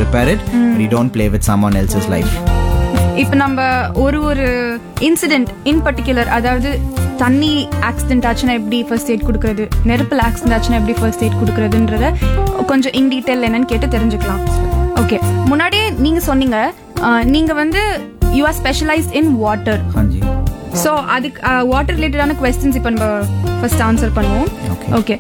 repair it but you don't play with someone else's life இப்போ நம்ம ஒரு ஒரு இன்சிடென்ட் இன் பர்டிகுலர் அதாவது தண்ணி ஆக்சிடென்ட் ஆச்சுன்னா எப்படி ஃபர்ஸ்ட் எய்ட் கொடுக்கறது நெருப்பில் ஆக்சிடென்ட் ஆச்சுன்னா எப்படி ஃபர்ஸ்ட் எய்ட் கொடுக்கறதுன்றத கொஞ்சம் இன் டீட்டெயில் என்னன்னு கேட்டு தெரிஞ்சுக்கலாம் ஓகே முன்னாடியே நீங்க சொன்னீங்க அஹ், நீங்க வந்து you are specialised in water हाँ जी ஸோ அதுக்கு வாட்டர் ரிலேட்டடான கொஸ்டின்ஸ் இப்போ நம்ம ஃபர்ஸ்ட் ஆன்சர் பண்ணுவோம் Okay. ஓகே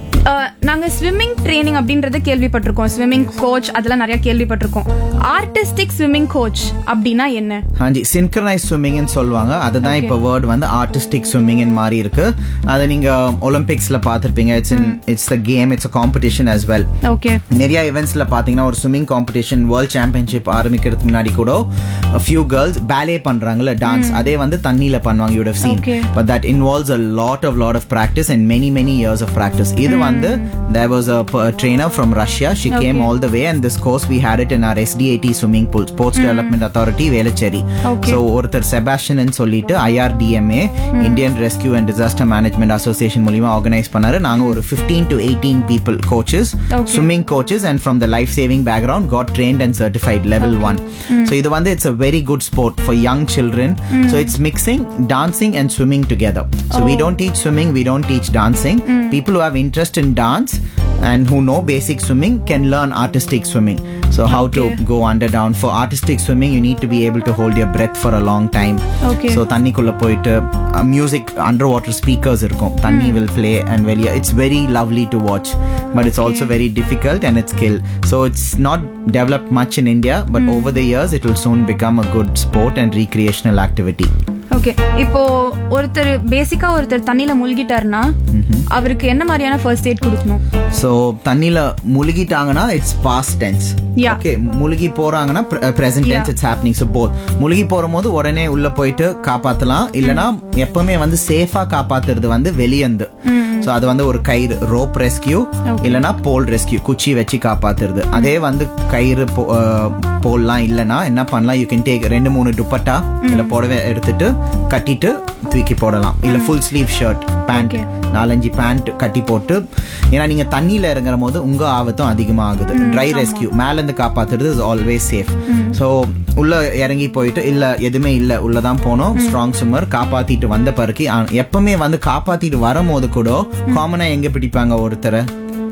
நாங்க ஸ்விம்மிங் ட்ரைனிங் அப்படின்றத கேள்விப்பட்டிருக்கோம் ஸ்விம்மிங் கோச் அதெல்லாம் நிறைய கேள்விப்பட்டிருக்கோம் ஆர்டிஸ்டிக் ஸ்விம்மிங் கோச் அப்படின்னா என்ன हाँ जी சின்க்ரனைஸ் ஸ்விம்மிங்னு சொல்லுவாங்க அதுதான் இப்போ வேர்ட் வந்து ஆர்டிஸ்டிக் ஸ்விம்மிங் மாதிரி இருக்கு அதை நீங்க ஒலிம்பிக்ஸ்ல பார்த்திருப்பீங்க it's in it's the game it's a competition as well okay நிறைய இவெண்ட்ஸ்ல பாத்தீங்கன்னா ஒரு ஸ்விம்மிங் காம்படிஷன் வேர்ல்ட் சாம்பியன்ஷிப் ஆரம்பிக்கிறதுக்கு முன்னாடி கூட ஃபியூ கேர்ள்ஸ் பேலே பண்றாங்கல்ல டான்ஸ் அதே வந்து தண்ணியில பண்ணுவாங்க you'd seen Okay. But that involves a lot of lot of practice and many many years of practice இது வந்து there was a trainer from Russia she came all the way and this course we had it in our SDAT swimming pool sports development authority Velachery Okay. So ஒருத்தர் Sebastian சொல்லிட்டு IRDMA Indian rescue and disaster management association மூலியமா organise பண்ணாரு நாங்க ஒரு 15 to eighteen people coaches Okay. swimming coaches and from the life saving background got trained and certified level 1 so இது வந்து it's a very good sport for young children so it's mixing dancing and swimming together so we don't teach swimming we don't teach dancing people who have interest in dance and who know basic swimming can learn artistic swimming so how to Okay. go under down for artistic swimming you need to be able to hold your breath for a long time Okay. so தண்ணிக்குள்ள போயிட்டு music under water speakers இருக்கும் தண்ணி will play and வெளியே it's very lovely to watch but it's also very difficult and it's skill so it's not developed much in India but over the years it will soon become a good sport and recreational activity okay இப்போ ஒருத்தர் பேசிக்கா ஒருத்தர் தண்ணியில முழுகிட்டாருன்னா அவருக்கு என்ன மாதிரியான first eight கொடுக்கணும் so தண்ணியில முழுகிட்டாங்கன்னா it's past tense Yeah. Okay முழுகி போறாங்கன்னா present tense it's happening so both முழுகி போகும்போது உடனே உள்ள போயிட்டு காப்பாத்தலாம் இல்லனா எப்பவுமே வந்து சேஃபா காப்பாத்துறது வந்து வெளியந்து ஸோ அது வந்து ஒரு கயிறு ரோப் ரெஸ்கியூ இல்லனா போல் ரெஸ்கியூ குச்சி வச்சு காப்பாத்துறது அதே வந்து கயிறு போ- அஹ், போல்லாம் இல்லனா என்ன பண்ணலாம் யூ கேன் டேக் ரெண்டு மூணு துப்பட்டா இல்ல புடவை எடுத்துட்டு கட்டிட்டு தூக்கி போடலாம் இல்ல ஃபுல் ஸ்லீவ் ஷர்ட் பேண்ட் நாலஞ்சு பேண்ட் கட்டி போட்டு ஏன்னா நீங்க தண்ணியில இறங்குற போது உங்க ஆபத்தும் அதிகமா ஆகுது ட்ரை ரெஸ்கியூ மேல இருந்து காப்பாத்துறது இஸ் ஆல்வேஸ் சேஃப் ஸோ உள்ள இறங்கி போயிட்டு இல்ல எதுவுமே இல்ல உள்ளதான் போனோம் ஸ்ட்ராங் ஸ்விம்மர் காப்பாத்திட்டு வந்த பிறகு ஆ, எப்பவுமே வந்து காப்பாத்திட்டு வரும்போது கூட காமனா எங்க பிடிப்பாங்க ஒருத்தரை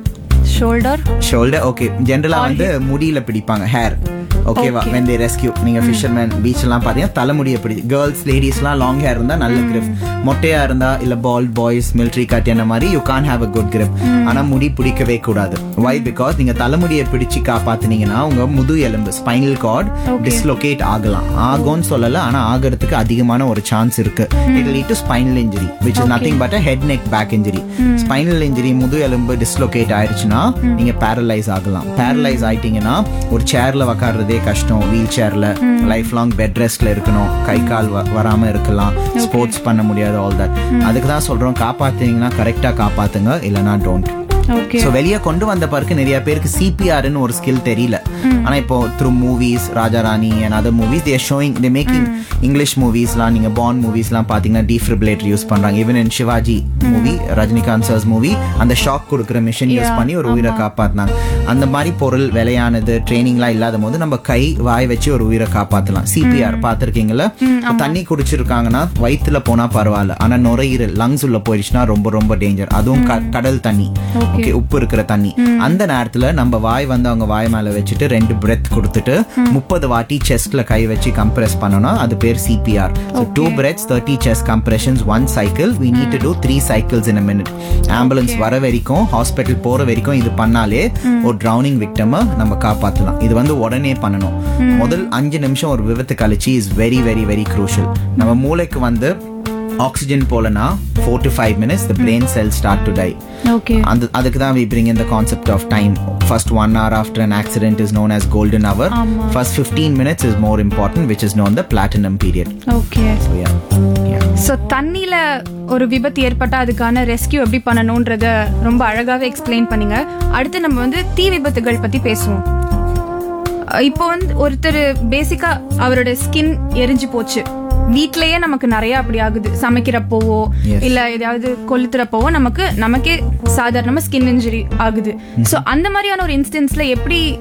ஷோல்டர் ஷோல்டர் ஓகே ஜென்ரலா வந்து முடியில பிடிப்பாங்க ஹேர் ஓகேவா Okay. வென் தே ரெஸ்கியூ நீங்க ஃபிஷர்மேன் பீச் எல்லாம் பாத்தீங்கன்னா தலைமுடியை பிடி கேர்ள்ஸ் லேடிஸ்லாம் லாங் ஹேர் இருந்தா நல்ல கிரிப் மொட்டையா இருந்தா இல்ல பால் பாய்ஸ் மிலிட்ரி கட் என்ன மாதிரி you can have a good grip ஆனா முடி பிடிக்கவே கூடாது வை பிகாஸ் நீங்க தலைமுடியை பிடிச்சு காப்பாத்துனீங்கன்னா உங்க முது எலும்பு ஸ்பைனல் கார்டு டிஸ்லோகேட் ஆகலாம் ஆகும்னு சொல்லல ஆனா ஆகிறதுக்கு அதிகமான ஒரு சான்ஸ் இருக்கு it lead to spinal injury which is nothing but head neck back injury spinal injury முது எலும்பு டிஸ்லோகேட் ஆயிடுச்சுன்னா நீங்க பேரலைஸ் ஆகலாம் பேரலைஸ் ஆயிட்டீங்கன்னா ஒரு சேர்ல உக்காடுறதே கஷ்டம் வீல் சேர்ல லைஃப் லாங் பெட் ரெஸ்ட்ல இருக்கணும் கை கால் வ- வராம இருக்கலாம் ஸ்போர்ட்ஸ் பண்ண முடியாது ஆல் தட் அதுக்கு தான் சொல்றோம் காப்பாத்துனீங்கன்னா கரெக்டா காப்பாத்துங்க இல்லனா டோன்ட் ஓகே ஸோ வெளியே கொண்டு வந்த பிறகு நிறைய பேருக்கு சிபிஆர்னு ஒரு ஸ்கில் தெரியல ஆனா இப்போ through movies Raja Rani and other movies they're showing they making English மூவிஸ்லாம் நீங்க பாண்ட் மூவிஸ்லாம் பாத்தீங்கன்னா டீஃபிரிபிலேட்டர் யூஸ் பண்றாங்க even in Sivaji movie Rajinikanth sir's movie அந்த ஷாக் கொடுக்குற மிஷின் யூஸ் பண்ணி ஒரு உயிரை காப்பாத்தினாங்க அந்த மாதிரி பொருள் விலையானது ட்ரைனிங்லாம் இல்லாத போது நம்ம கை வாய் வச்சு ஒரு உயிரை காப்பாத்தலாம் சிபிஆர் பார்த்திருக்கீங்களா தண்ணி குடிச்சிருக்காங்கன்னா வயித்துல போனா பரவாயில்ல ஆனா நுரையீரல் லங்ஸ் உள்ள போயிடுச்சுன்னா ரொம்ப ரொம்ப டேஞ்சர் அதுவும் க- கடல் தண்ணி ஓகே உப்பு இருக்கிற தண்ணி அந்த நேரத்துல நம்ம வாய் வந்து அவங்க வாய் மேல வச்சுட்டு ரெண்டு பிரெத் கொடுத்துட்டு முப்பது வாட்டி செஸ்ட்ல கை வச்சு கம்ப்ரெஸ் பண்ணணும் அது பேர் CPR two breaths thirty chest compressions one cycle we need to two three cycles in minute ambulance வர வரைக்கும் ஹாஸ்பிட்டல் போற வரைக்கும் இது பண்ணாலே ஒரு ட்ரௌனிங் விக்டம நம்ம காப்பாத்தலாம் இது வந்து உடனே பண்ணணும் முதல் அஞ்சு நிமிஷம் ஒரு விபத்து கழிச்சு is very very very crucial நம்ம மூளைக்கு வந்து ஆக்சிஜன் போலனா four to five minutes the brain cell start to die okay அந்த அதுக்கு தான் we bring in the concept of time first one hour after an accident is known as golden hour first 15 minutes is more important which is known the platinum period okay so yeah yeah so தண்ணியில ஒரு விபத்து ஏற்பட்டா அதுக்கான rescue எப்படி பண்ணணும்ன்றத ரொம்ப அழகாவே explain பண்ணீங்க அடுத்து நம்ம வந்து தீ விபத்துகள் பத்தி பேசுவோம் அஹ் இப்போ வந்து ஒருத்தர் பேசிக்கா அவரோட ஸ்கின் எரிஞ்சு போச்சு வீட்லயே நமக்கு நிறைய அப்படி ஆகுது சமைக்கிறப்போவோ Yes. இல்ல ஏதாவது கொளுத்துறப்போவோ நமக்கு நமக்கே சாதாரணமா ஸ்கின் இன்ஜுரி ஆகுது சோ அந்த மாதிரியான ஒரு இன்ஸ்டன்ஸ்ல எப்படி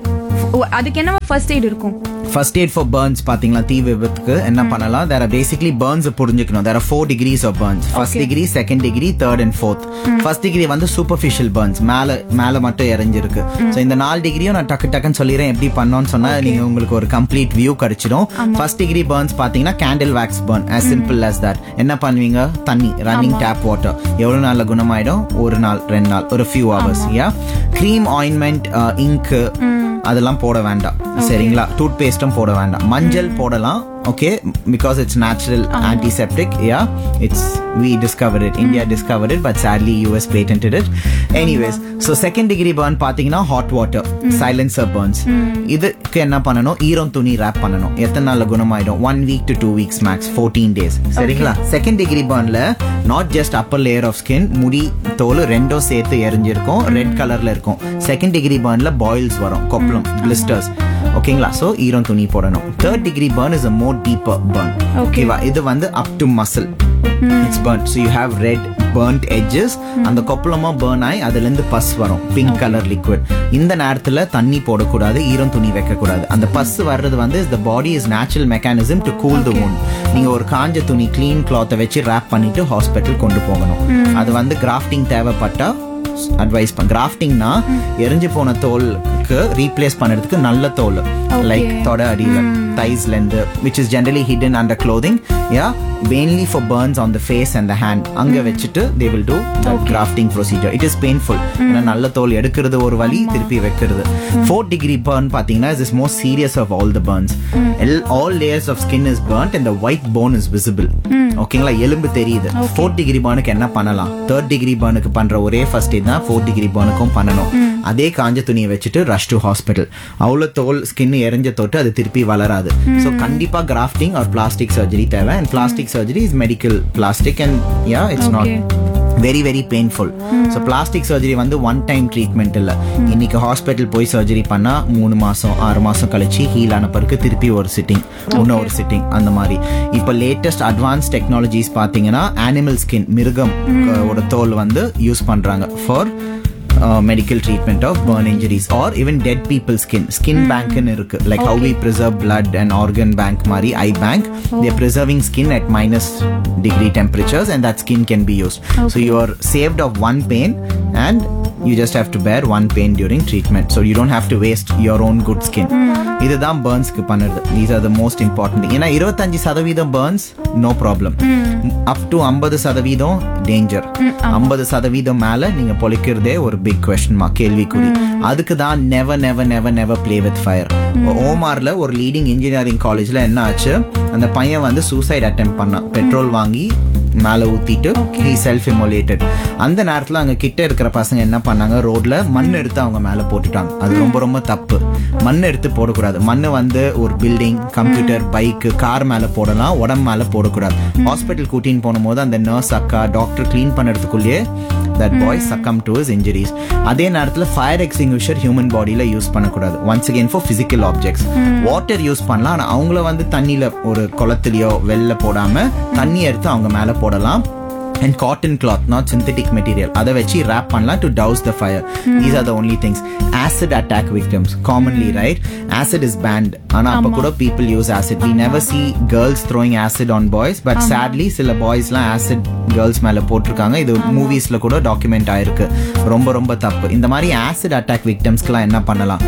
ஓ, அதுக்கு என்ன ஃபர்ஸ்ட் எய்ட் இருக்கும் ஃபர்ஸ்ட் எய்ட் ஃபார் பர்ன்ஸ் பாத்தீங்களா தீ விபத்துக்கு என்ன பண்ணலாம் தேர் ஆர் பேசிக்லி பர்ன்ஸ் புரிஞ்சுக்கணும் there are four degrees of burns first degree second degree third and fourth first degree வந்து சூப்பர்ஃபிஷியல் பர்ன்ஸ் மேல மேல மட்டும் இறஞ்சிருக்கு ஸோ இந்த நாலு டிகிரியும் நான் டக்கு டக்குன்னு சொல்லிடுறேன் எப்படி பண்ணோம்னு சொன்னா நீங்க உங்களுக்கு ஒரு கம்ப்ளீட் வியூ கிடைச்சிடும் ஃபர்ஸ்ட் டிகிரி பர்ன்ஸ் பாத்தீங்கன்னா candle wax burn as simple as that என்ன பண்ணுவீங்க தண்ணி ரன்னிங் டேப் வாட்டர் எவ்வளவு நாள்ல குணமாயிடும் ஒரு நாள் ரெண்டு நாள் ஒரு few hours yeah cream ointment இங்கு அதெல்லாம் போட வேண்டாம் சரிங்களா டூத் பேஸ்டும் போட வேண்டாம் மஞ்சள் போடலாம் okay because it's natural antiseptic yeah it's we discover it India discover it but sadly US patented it anyways so second degree burn பார்த்தீங்கன்னா ஹாட் வாட்டர் சைலன்சர் பர்ன்ஸ் இதுக்கு என்ன பண்ணணும் ஈரம் துணி ரேப் பண்ணணும் எத்தனை நாள்ல குணமாயிடும் one week to two weeks max fourteen days சரிங்களா செகண்ட் டிகிரி பர்ன்ல not just upper layer of skin முடி தோல் ரெண்டும் சேர்த்து எரிஞ்சிருக்கும் ரெட் கலர்ல இருக்கும் செகண்ட் டிகிரி பர்ன்ல பாயில்ஸ் வரும் கொப்பளம் பிளிஸ்டர்ஸ் ஓகேங்களா சோ ஈரம் துணி போடணும் third degree burn is a more deeper burn ஓகேவா இது வந்து up to muscle it's burn so you have red burnt edges அந்த கொப்பளமா பர்ன் ஆகி அதுல இருந்து பஸ் வரும் பிங்க் கலர் லிக்விட் இந்த நேரத்துல தண்ணி போடக்கூடாது ஈரம் துணி வைக்கக்கூடாது அந்த பஸ் வர்றது வந்து the body is natural mechanism to cool the wound நீங்க ஒரு காஞ்ச துணி க்ளீன் கிளாத்தை வச்சு ரேப் பண்ணிட்டு ஹாஸ்பிட்டல் கொண்டு போகணும் அது வந்து கிராஃப்டிங் தேவைப்பட்டா அட்வைஸ் பண்ண கிராஃப்டிங்னா எரிஞ்சு போன தோலுக்கு ரீப்ளேஸ் பண்றதுக்கு நல்ல தோல் லைக் தொட அடியில தைஸ்ல இருந்து which is generally hidden under clothing yeah mainly for burns on the face and the hand அங்க வச்சுட்டு they will do grafting procedure it is painful ஏன்னா நல்ல தோல் எடுக்கிறது ஒரு வழி திருப்பி வைக்கிறது ஃபோர்த் டிகிரி பர்ன் பாத்தீங்கன்னா is most serious of all the burns all layers of skin is burnt and the white bone is visible ஓகேங்களா எலும்பு தெரியுது ஃபோர்த் டிகிரி பர்னுக்கு என்ன பண்ணலாம் தேர்ட் டிகிரி பர்னுக்கு பண்ற ஒரே ஃபர்ஸ்ட் எய்ட் தான் ஃபோர்த் டிகிரி பர்னுக்கும் பண்ணணும் அதே காஞ்ச துணியை வச்சுட்டு ரஷ் டு ஹாஸ்பிட்டல் அவ்வளோ தோல் ஸ்கின் எரிஞ்ச தொட்டு அது திருப்பி வளராது ஸோ கண்டிப்பா கிராஃப்டிங் ஆர் பிளாஸ்டிக் சர்ஜரி தேவை and plastic surgery is medical plastic and yeah it's not very very painful so plastic surgery வந்து ஒன் டைம் ட்ரீட்மெண்ட் இல்லை இன்னைக்கு ஹாஸ்பிட்டல் போய் சர்ஜரி பண்ணா மூணு மாசம் ஆறு மாசம் கழிச்சு ஹீல் ஆன பிறகு திருப்பி ஒரு சிட்டிங் இன்னும் ஒரு சிட்டிங் அந்த மாதிரி இப்போ லேட்டஸ்ட் அட்வான்ஸ் டெக்னாலஜிஸ் பார்த்தீங்கன்னா அனிமல் ஸ்கின் மிருகம் அஹ், ஓட தோல் வந்து யூஸ் பண்றாங்க for medical treatment of burn injuries or even dead people skin skin பேங்க்னு இருக்கு like how we preserve blood and organ bank மாதிரி eye bank they're preserving skin at minus degree temperatures and that skin can be used so you are saved of one pain and you just have to bear one pain during treatment so you don't have to waste your own good skin இதுதான் பர்ன்ஸ்க்கு பண்ணுறது these are the most important ஏன்னா இருபத்தஞ்சு சதவீதம் burns no problem up to ஐம்பது சதவீதம் danger ஐம்பது சதவீதம் மேல நீங்க பொழிக்கிறதே ஒரு பிக் கொஸ்டின் மா கேள்விக்குறி அதுக்கு தான் never never never never play with fire ஓமார்ல ஒரு லீடிங் இன்ஜினியரிங் காலேஜ்ல என்ன ஆச்சு அந்த பையன் வந்து சூசைட் அட்டம் பண்ணான் பெட்ரோல் வாங்கி மேல ஊத்திட்டு ஹி செல்ஃப் இமோலேட்டட் அந்த நேரத்துல அங்க கிட்ட இருக்கிற பசங்க என்ன பண்ணாங்க ரோட்ல மண் எடுத்து அவங்க மேல போட்டுட்டாங்க அது ரொம்ப ரொம்ப தப்பு மண் எடுத்து போடக்கூடாது மண் வந்து ஒரு பில்டிங் கம்ப்யூட்டர் பைக் கார் மேல போடலாம் உடம்பு மேல போடக்கூடாது ஹாஸ்பிட்டல் கூட்டின்னு போகும்போது அந்த நர்ஸ் அக்கா டாக்டர் க்ளீன் பண்ணுறதுக்குள்ளேயே that boy succumb to his injuries அதே நேரத்துல ஃபயர் எக்ஸ்டிங்விஷர் ஹியூமன் பாடியில யூஸ் பண்ணக்கூடாது once again for physical objects water use பண்ணலாம் ஆனா அவங்கள வந்து தண்ணியில ஒரு குளத்துலயோ வெளில போடாம தண்ணி எடுத்து அவங்க மேல போடலாம் and cotton cloth not synthetic material அதை வச்சு ரேப் பண்ணலாம் to douse the fire these are the only things acid attack victims commonly right acid is banned ஆனா அப்ப கூட people use acid we never see girls throwing acid on boys but sadly சில பாய்ஸ்லாம் acid girls மேல போட்டிருக்காங்க இது மூவிஸ்ல கூட document ஆயிருக்கு ரொம்ப ரொம்ப தப்பு இந்த மாதிரி ஆசிட் அட்டாக் விக்டம்ஸ்க்குலாம் என்ன பண்ணலாம்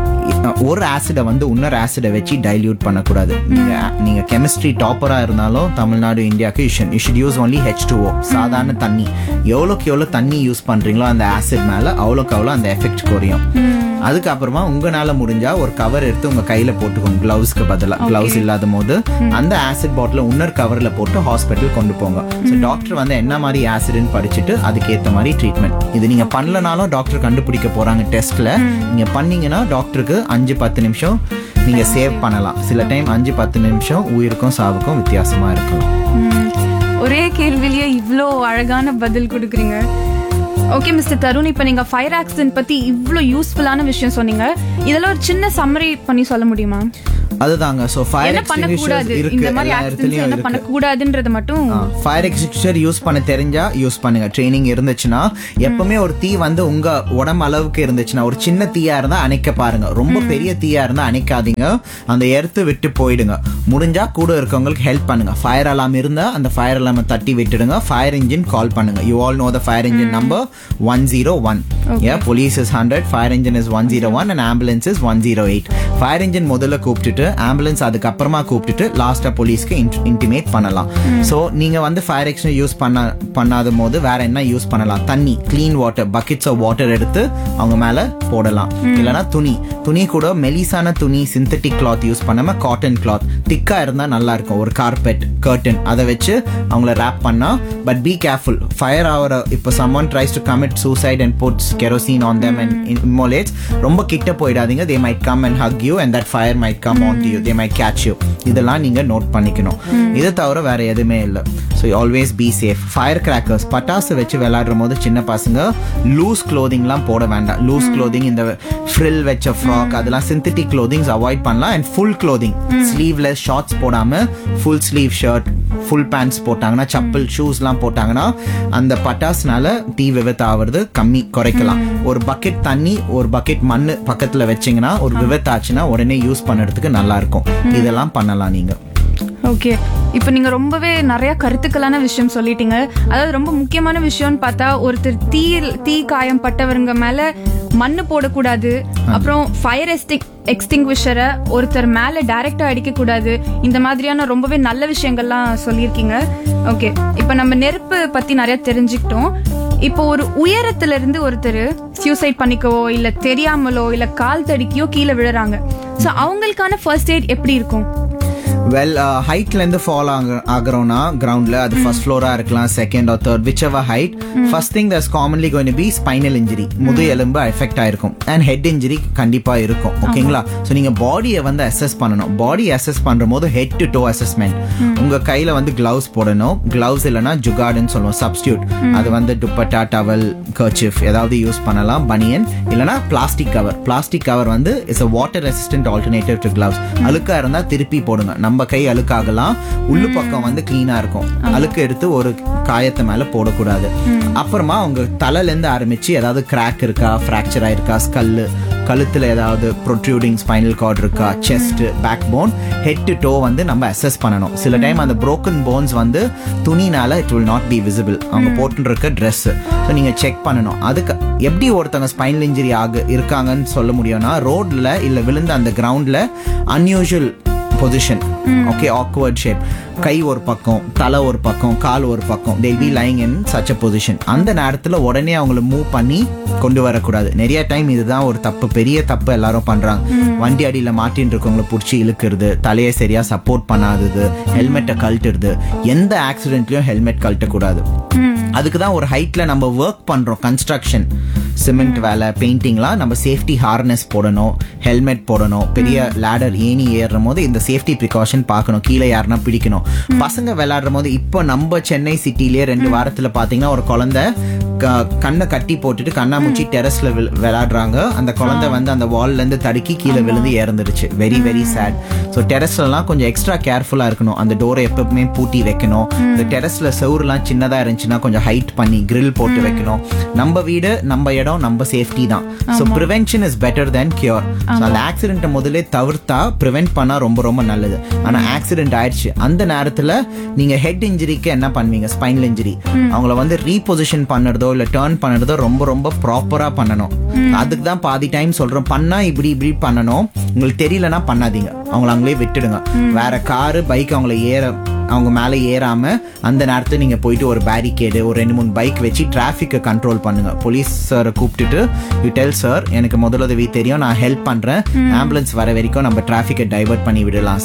ஒரு ஆசிடை வந்து இன்னொரு ஆசிடை வச்சு டைல்யூட் பண்ணக்கூடாது நீங்க நீங்க கெமிஸ்ட்ரி டாப்பரா இருந்தாலும் தமிழ்நாடு இந்தியாவுக்கு யூஷன் you should use only H two சாதாரண தண்ணி எவ்வளோக்கு எவ்வளோ தண்ணி யூஸ் பண்றீங்களோ அந்த ஆசிட் மேல அவ்வளோக்கு அவ்வளோ அந்த எஃபெக்ட் குறையும் அதுக்கப்புறமா உங்களால முடிஞ்சா ஒரு கவர் எடுத்து உங்க கையில போட்டுக்கோங்க கிளவுஸ்க்கு பதிலா கிளவுஸ் இல்லாத போது அந்த ஆசிட் பாட்டில இன்னொரு கவர்ல போட்டு ஹாஸ்பிட்டல் கொண்டு போங்க ஸோ டாக்டர் வந்து என்ன மாதிரி ஆசிட்னு படிச்சுட்டு அதுக்கேற்ற மாதிரி ட்ரீட்மெண்ட் இது நீங்க பண்ணலனாலும் டாக்டர் கண்டுபிடிக்க போறாங்க டெஸ்ட்ல நீங்க பண்ணீங்கன்னா டாக்டருக்கு அஞ்சு பத்து நிமிஷம் நீங்க சேவ் பண்ணலாம் சில டைம் அஞ்சு பத்து நிமிஷம் உயிருக்கும் சாவுக்கும் வித்தியாசமா இருக்கலாம் ம். ஒரே கேள்விலேயே இவ்ளோ அழகான பதில் கொடுக்குறீங்க ஓகே மிஸ்டர் தருண் இப்போ நீங்க ஃபயர் ஆக்சிடென்ட் பத்தி இவ்ளோ யூஸ்ஃபுல்லான விஷயம் சொன்னீங்க இதெல்லாம் ஒரு சின்ன சம்மரி பண்ணி சொல்ல முடியுமா அதுதாங்க ஸோ ஃபயர் என்ன பண்ணக்கூடாது இருக்கு இந்த மாதிரி எல்லா ஆக்சிடென்ட்ஸ் இடத்துலயும் என்ன இருக்கு பண்ணக்கூடாதுன்றது மட்டும் ஃபயர் எக்ஸ்டிங்ஷர் யூஸ் பண்ண தெரிஞ்சா யூஸ் பண்ணுங்க ட்ரைனிங் இருந்துச்சுன்னா எப்பவுமே ஒரு தீ வந்து உங்க உடம்பு அளவுக்கு இருந்துச்சுன்னா ஒரு சின்ன தீயா இருந்தா அணைக்க பாருங்க ரொம்ப பெரிய தீயா இருந்தா அணைக்காதீங்க அந்த எர்த்து விட்டு போயிடுங்க முடிஞ்சா கூட இருக்கவங்களுக்கு ஹெல்ப் பண்ணுங்க ஃபயர் அலாம் இருந்தா அந்த ஃபயர் அலாம் தட்டி விட்டுடுங்க ஃபயர் இன்ஜின் கால் பண்ணுங்க you all know the fire engine number one zero one ஏ police is hundred fire engine is one zero one and ambulance is one zero eight fire engine முதல்ல கூப்பிட்டுட்டு ambulance அதுக்கப்புறமா கூப்பிட்டுட்டு லாஸ்டா போலீஸ்க்கு intimate பண்ணலாம் so நீங்க வந்து ஃபயர் எக்ஸ்டன் யூஸ் பண்ண பண்ணாத போது வேற என்ன யூஸ் பண்ணலாம் தண்ணி clean water buckets of water எடுத்து அவங்க மேல போடலாம் இல்லைன்னா துணி துணி கூட மெலிசான துணி சிந்தட்டிக் கிளாத் யூஸ் பண்ணாம காட்டன் கிளாத் திக்கா இருந்தா நல்லா இருக்கும் ஒரு கார்பெட் கர்டன் அதை வச்சு அவங்கள ரேப் பண்ணா பட் பி கேர்ஃபுல் ஃபயர் ஆகிற இப்போ someone tries to commit suicide and puts kerosene on them and immolates ரொம்ப கிட்ட போயிடாதீங்க they might come and hug you and that fire might come on to you they might catch you இதெல்லாம் நீங்க note பண்ணிக்கணும் இது தவிர வேற எதுவுமே இல்லை so always be safe fire crackers பட்டாசு வச்சு விளையாடுற போது சின்ன பசங்க லூஸ் க்ளோதிங்லாம் போட வேண்டாம் லூஸ் க்ளோதிங் இந்த ஃப்ரில் வச்ச ஃப்ராக் அதெல்லாம் சிந்தட்டிக் க்ளோதிங்ஸ் அவாய்ட் பண்ணலாம் and full clothing sleeveless shorts போடாம full sleeve shirt full pants போட்டாங்கன்னா செப்பல் ஷூஸ்லாம் போட்டாங்கன்னா அந்த பட்டாசுனால தீ விபத்து ஆவறது கம்மி குறைக்கலாம் ஒரு பக்கெட் தண்ணி ஒரு பக்கெட் மண்ணு பக்கத்துல வச்சீங்கன்னா ஒரு விபத்து ஆச்சுன்னா உடனே யூஸ் பண்ணுறதுக்கு நல்லா இருக்கும் இதெல்லாம் பண்ணலாம் நீங்க ஓகே இப்போ நீங்க ரொம்பவே நிறைய கருத்துக்களான விஷயம் சொல்லிட்டீங்க அதாவது ரொம்ப முக்கியமான விஷயம்னு பார்த்தா ஒருத்தர் தீ தீ காயம் பட்டவருங்க மேல மண்ணு போடக்கூடாது அப்புறம் ஃபயர் எஸ்டிக் எக்ஸ்டிங்விஷரை ஒருத்தர் மேல டைரக்டா அடிக்க கூடாது இந்த மாதிரியான ரொம்பவே நல்ல விஷயங்கள்லாம் சொல்லியிருக்கீங்க ஓகே இப்போ நம்ம நெருப்பு பத்தி நிறைய தெரிஞ்சுக்கிட்டோம் இப்போ ஒரு உயரத்துல இருந்து ஒருத்தர் சூசைட் பண்ணிக்கவோ இல்ல தெரியாமலோ இல்ல கால் தடிக்கையோ கீழே விழுறாங்க சோ அவங்களுக்கான ஃபர்ஸ்ட் எய்ட் எப்படி இருக்கும் வெல் ஹைட்ல இருந்து ஃபால் ஆகுறோம்னா கிரவுண்ட்ல அது ஃபர்ஸ்ட் ஃப்ளோரா இருக்கலாம் second or third whichever height first thing that's commonly going be spinal injury முது எலும்பு எஃபெக்ட் ஆயிருக்கும் அண்ட் ஹெட் இன்ஜுரி கண்டிப்பா இருக்கும் ஓகேங்களா ஸோ நீங்க பாடியை வந்து அசஸ் பண்ணணும் பாடி அசஸ் பண்ற போது ஹெட் டு டோ அசஸ்மெண்ட் உங்க கையில வந்து கிளவுஸ் போடணும் கிளவுஸ் இல்லைன்னா ஜுகார்டுன்னு சொல்லுவோம் சப்ஸ்டியூட் அது வந்து துப்பட்டா டவல் கர்ச்சிஃப் ஏதாவது யூஸ் பண்ணலாம் பனியன் இல்லைன்னா பிளாஸ்டிக் கவர் பிளாஸ்டிக் கவர் வந்து it's a water resistant alternative to gloves அழுக்கா இருந்தா திருப்பி போடுங்க நம்ம கை அழுக்காகலாம் உள்ளு பக்கம் வந்து கிளீனா இருக்கும் அழுக்கு எடுத்து ஒரு காயத்து மேல போடக்கூடாது அப்புறமா உங்க தலைல இருந்து ஆரம்பிச்சு ஏதாவது கிராக் இருக்கா ஃப்ராக்சர் ஆயிருக்கா ஸ்கல்லு கழுத்துல ஏதாவது ப்ரொட்ரூடிங் ஸ்பைனல் கார்டு இருக்கா chest back bone head to toe வந்து நம்ம அசஸ் பண்ணணும் சில டைம் அந்த broken போன்ஸ் வந்து துணினால it will not be visible அவங்க போட்டு இருக்க ட்ரெஸ் ஸோ நீங்க செக் பண்ணணும் அதுக்கு எப்படி ஒருத்தவங்க ஸ்பைனல் இன்ஜுரி ஆகு இருக்காங்கன்னு சொல்ல முடியும்னா ரோட்ல இல்ல விழுந்த அந்த கிரவுண்ட்ல unusual position okay awkward shape கை ஒரு பக்கம் தலை ஒரு பக்கம் கால் ஒரு பக்கம் they be lying in such a position அந்த நேரத்துல உடனே அவங்கள மூவ் பண்ணி கொண்டு வரக்கூடாது நிறைய டைம் இதுதான் ஒரு தப்பு பெரிய தப்பு எல்லாரும் பண்றாங்க வண்டி அடியில மாட்டின்னு இருக்கவங்கள பிடிச்சி இழுக்கிறது தலையை சரியா சப்போர்ட் பண்ணாதது ஹெல்மெட்டை கழட்டுறது எந்த ஆக்சிடென்ட்லயும் ஹெல்மெட் கழட்டக்கூடாது அதுக்கு தான் ஒரு ஹைட்ல நம்ம ஒர்க் பண்றோம் கன்ஸ்ட்ரக்ஷன் சிமெண்ட் வேலை பெயிண்டிங்லாம் நம்ம சேஃப்டி ஹார்னஸ் போடணும் ஹெல்மெட் போடணும் பெரிய லேடர் ஏணி ஏறுற போது இந்த சேஃப்டி ப்ரிகாஷன் பார்க்கணும் கீழே யாருன்னா பிடிக்கணும் பசங்க விளையாடுற போது இப்போ நம்ம சென்னை சிட்டிலேயே ரெண்டு வாரத்துல பாத்தீங்கன்னா ஒரு குழந்தை க- கண்ணை கட்டி போட்டுட்டு கண்ணாமூச்சி டெரஸ்ல விளையாடுறாங்க அந்த குழந்தை வந்து அந்த வால்ல இருந்து தடுக்கி கீழே விழுந்து இறந்துருச்சு வெரி வெரி சேட் ஸோ டெரஸ்லலாம் கொஞ்சம் எக்ஸ்ட்ரா கேர்ஃபுல்லா இருக்கணும் அந்த டோரை எப்பவுமே பூட்டி வைக்கணும் இந்த டெரஸ்ல செவுருலாம் சின்னதா இருந்துச்சுன்னா கொஞ்சம் ஹைட் பண்ணி grill போட்டு வைக்கணும் நம்ம வீடு நம்ம இடம் நம்ம சேஃப்டி தான் so prevention is better than cure so அந்த ஆக்சிடென்ட்டை முதல்ல தவிர்த்தா ப்ரிவென்ட் பண்ணா ரொம்ப ரொம்ப நல்லது ஆனா ஆக்சிடென்ட் ஆயிடுச்சு அந்த நேரத்துல நீங்க ஹெட் இன்ஜுரிக்கு என்ன பண்ணுவீங்க ஸ்பைனல் இன்ஜுரி அவங்கள வந்து ரீபொசிஷன் பண்ணுறதோ இல்ல டேர்ன் பண்ணுறதோ ரொம்ப ரொம்ப ப்ராப்பரா பண்ணணும் அதுக்கு தான் பாதி டைம் சொல்றோம் பண்ணா இப்படி இப்படி பண்ணணும் உங்களுக்கு தெரியலனா பண்ணாதீங்க அவங்கள அவங்களே விட்டுடுங்க வேற காரு பைக் அவங்கள ஏற அவங்க மேலே ஏறாம அந்த நேரத்துல நீங்க போயிட்டு ஒரு பேரிகேடு ஒரு ரெண்டு மூணு பைக் வச்சு டிராஃபிக்கை கண்ட்ரோல் பண்ணுங்க போலீஸ் சாரை கூப்பிட்டுட்டு யூ டெல் சார் எனக்கு முதலுதவி தெரியும் நான் ஹெல்ப் பண்றேன் ஆம்புலன்ஸ் வர வரைக்கும் நம்ம டிராஃபிக்கை டைவர்ட் பண்ணி விடலாம் சார்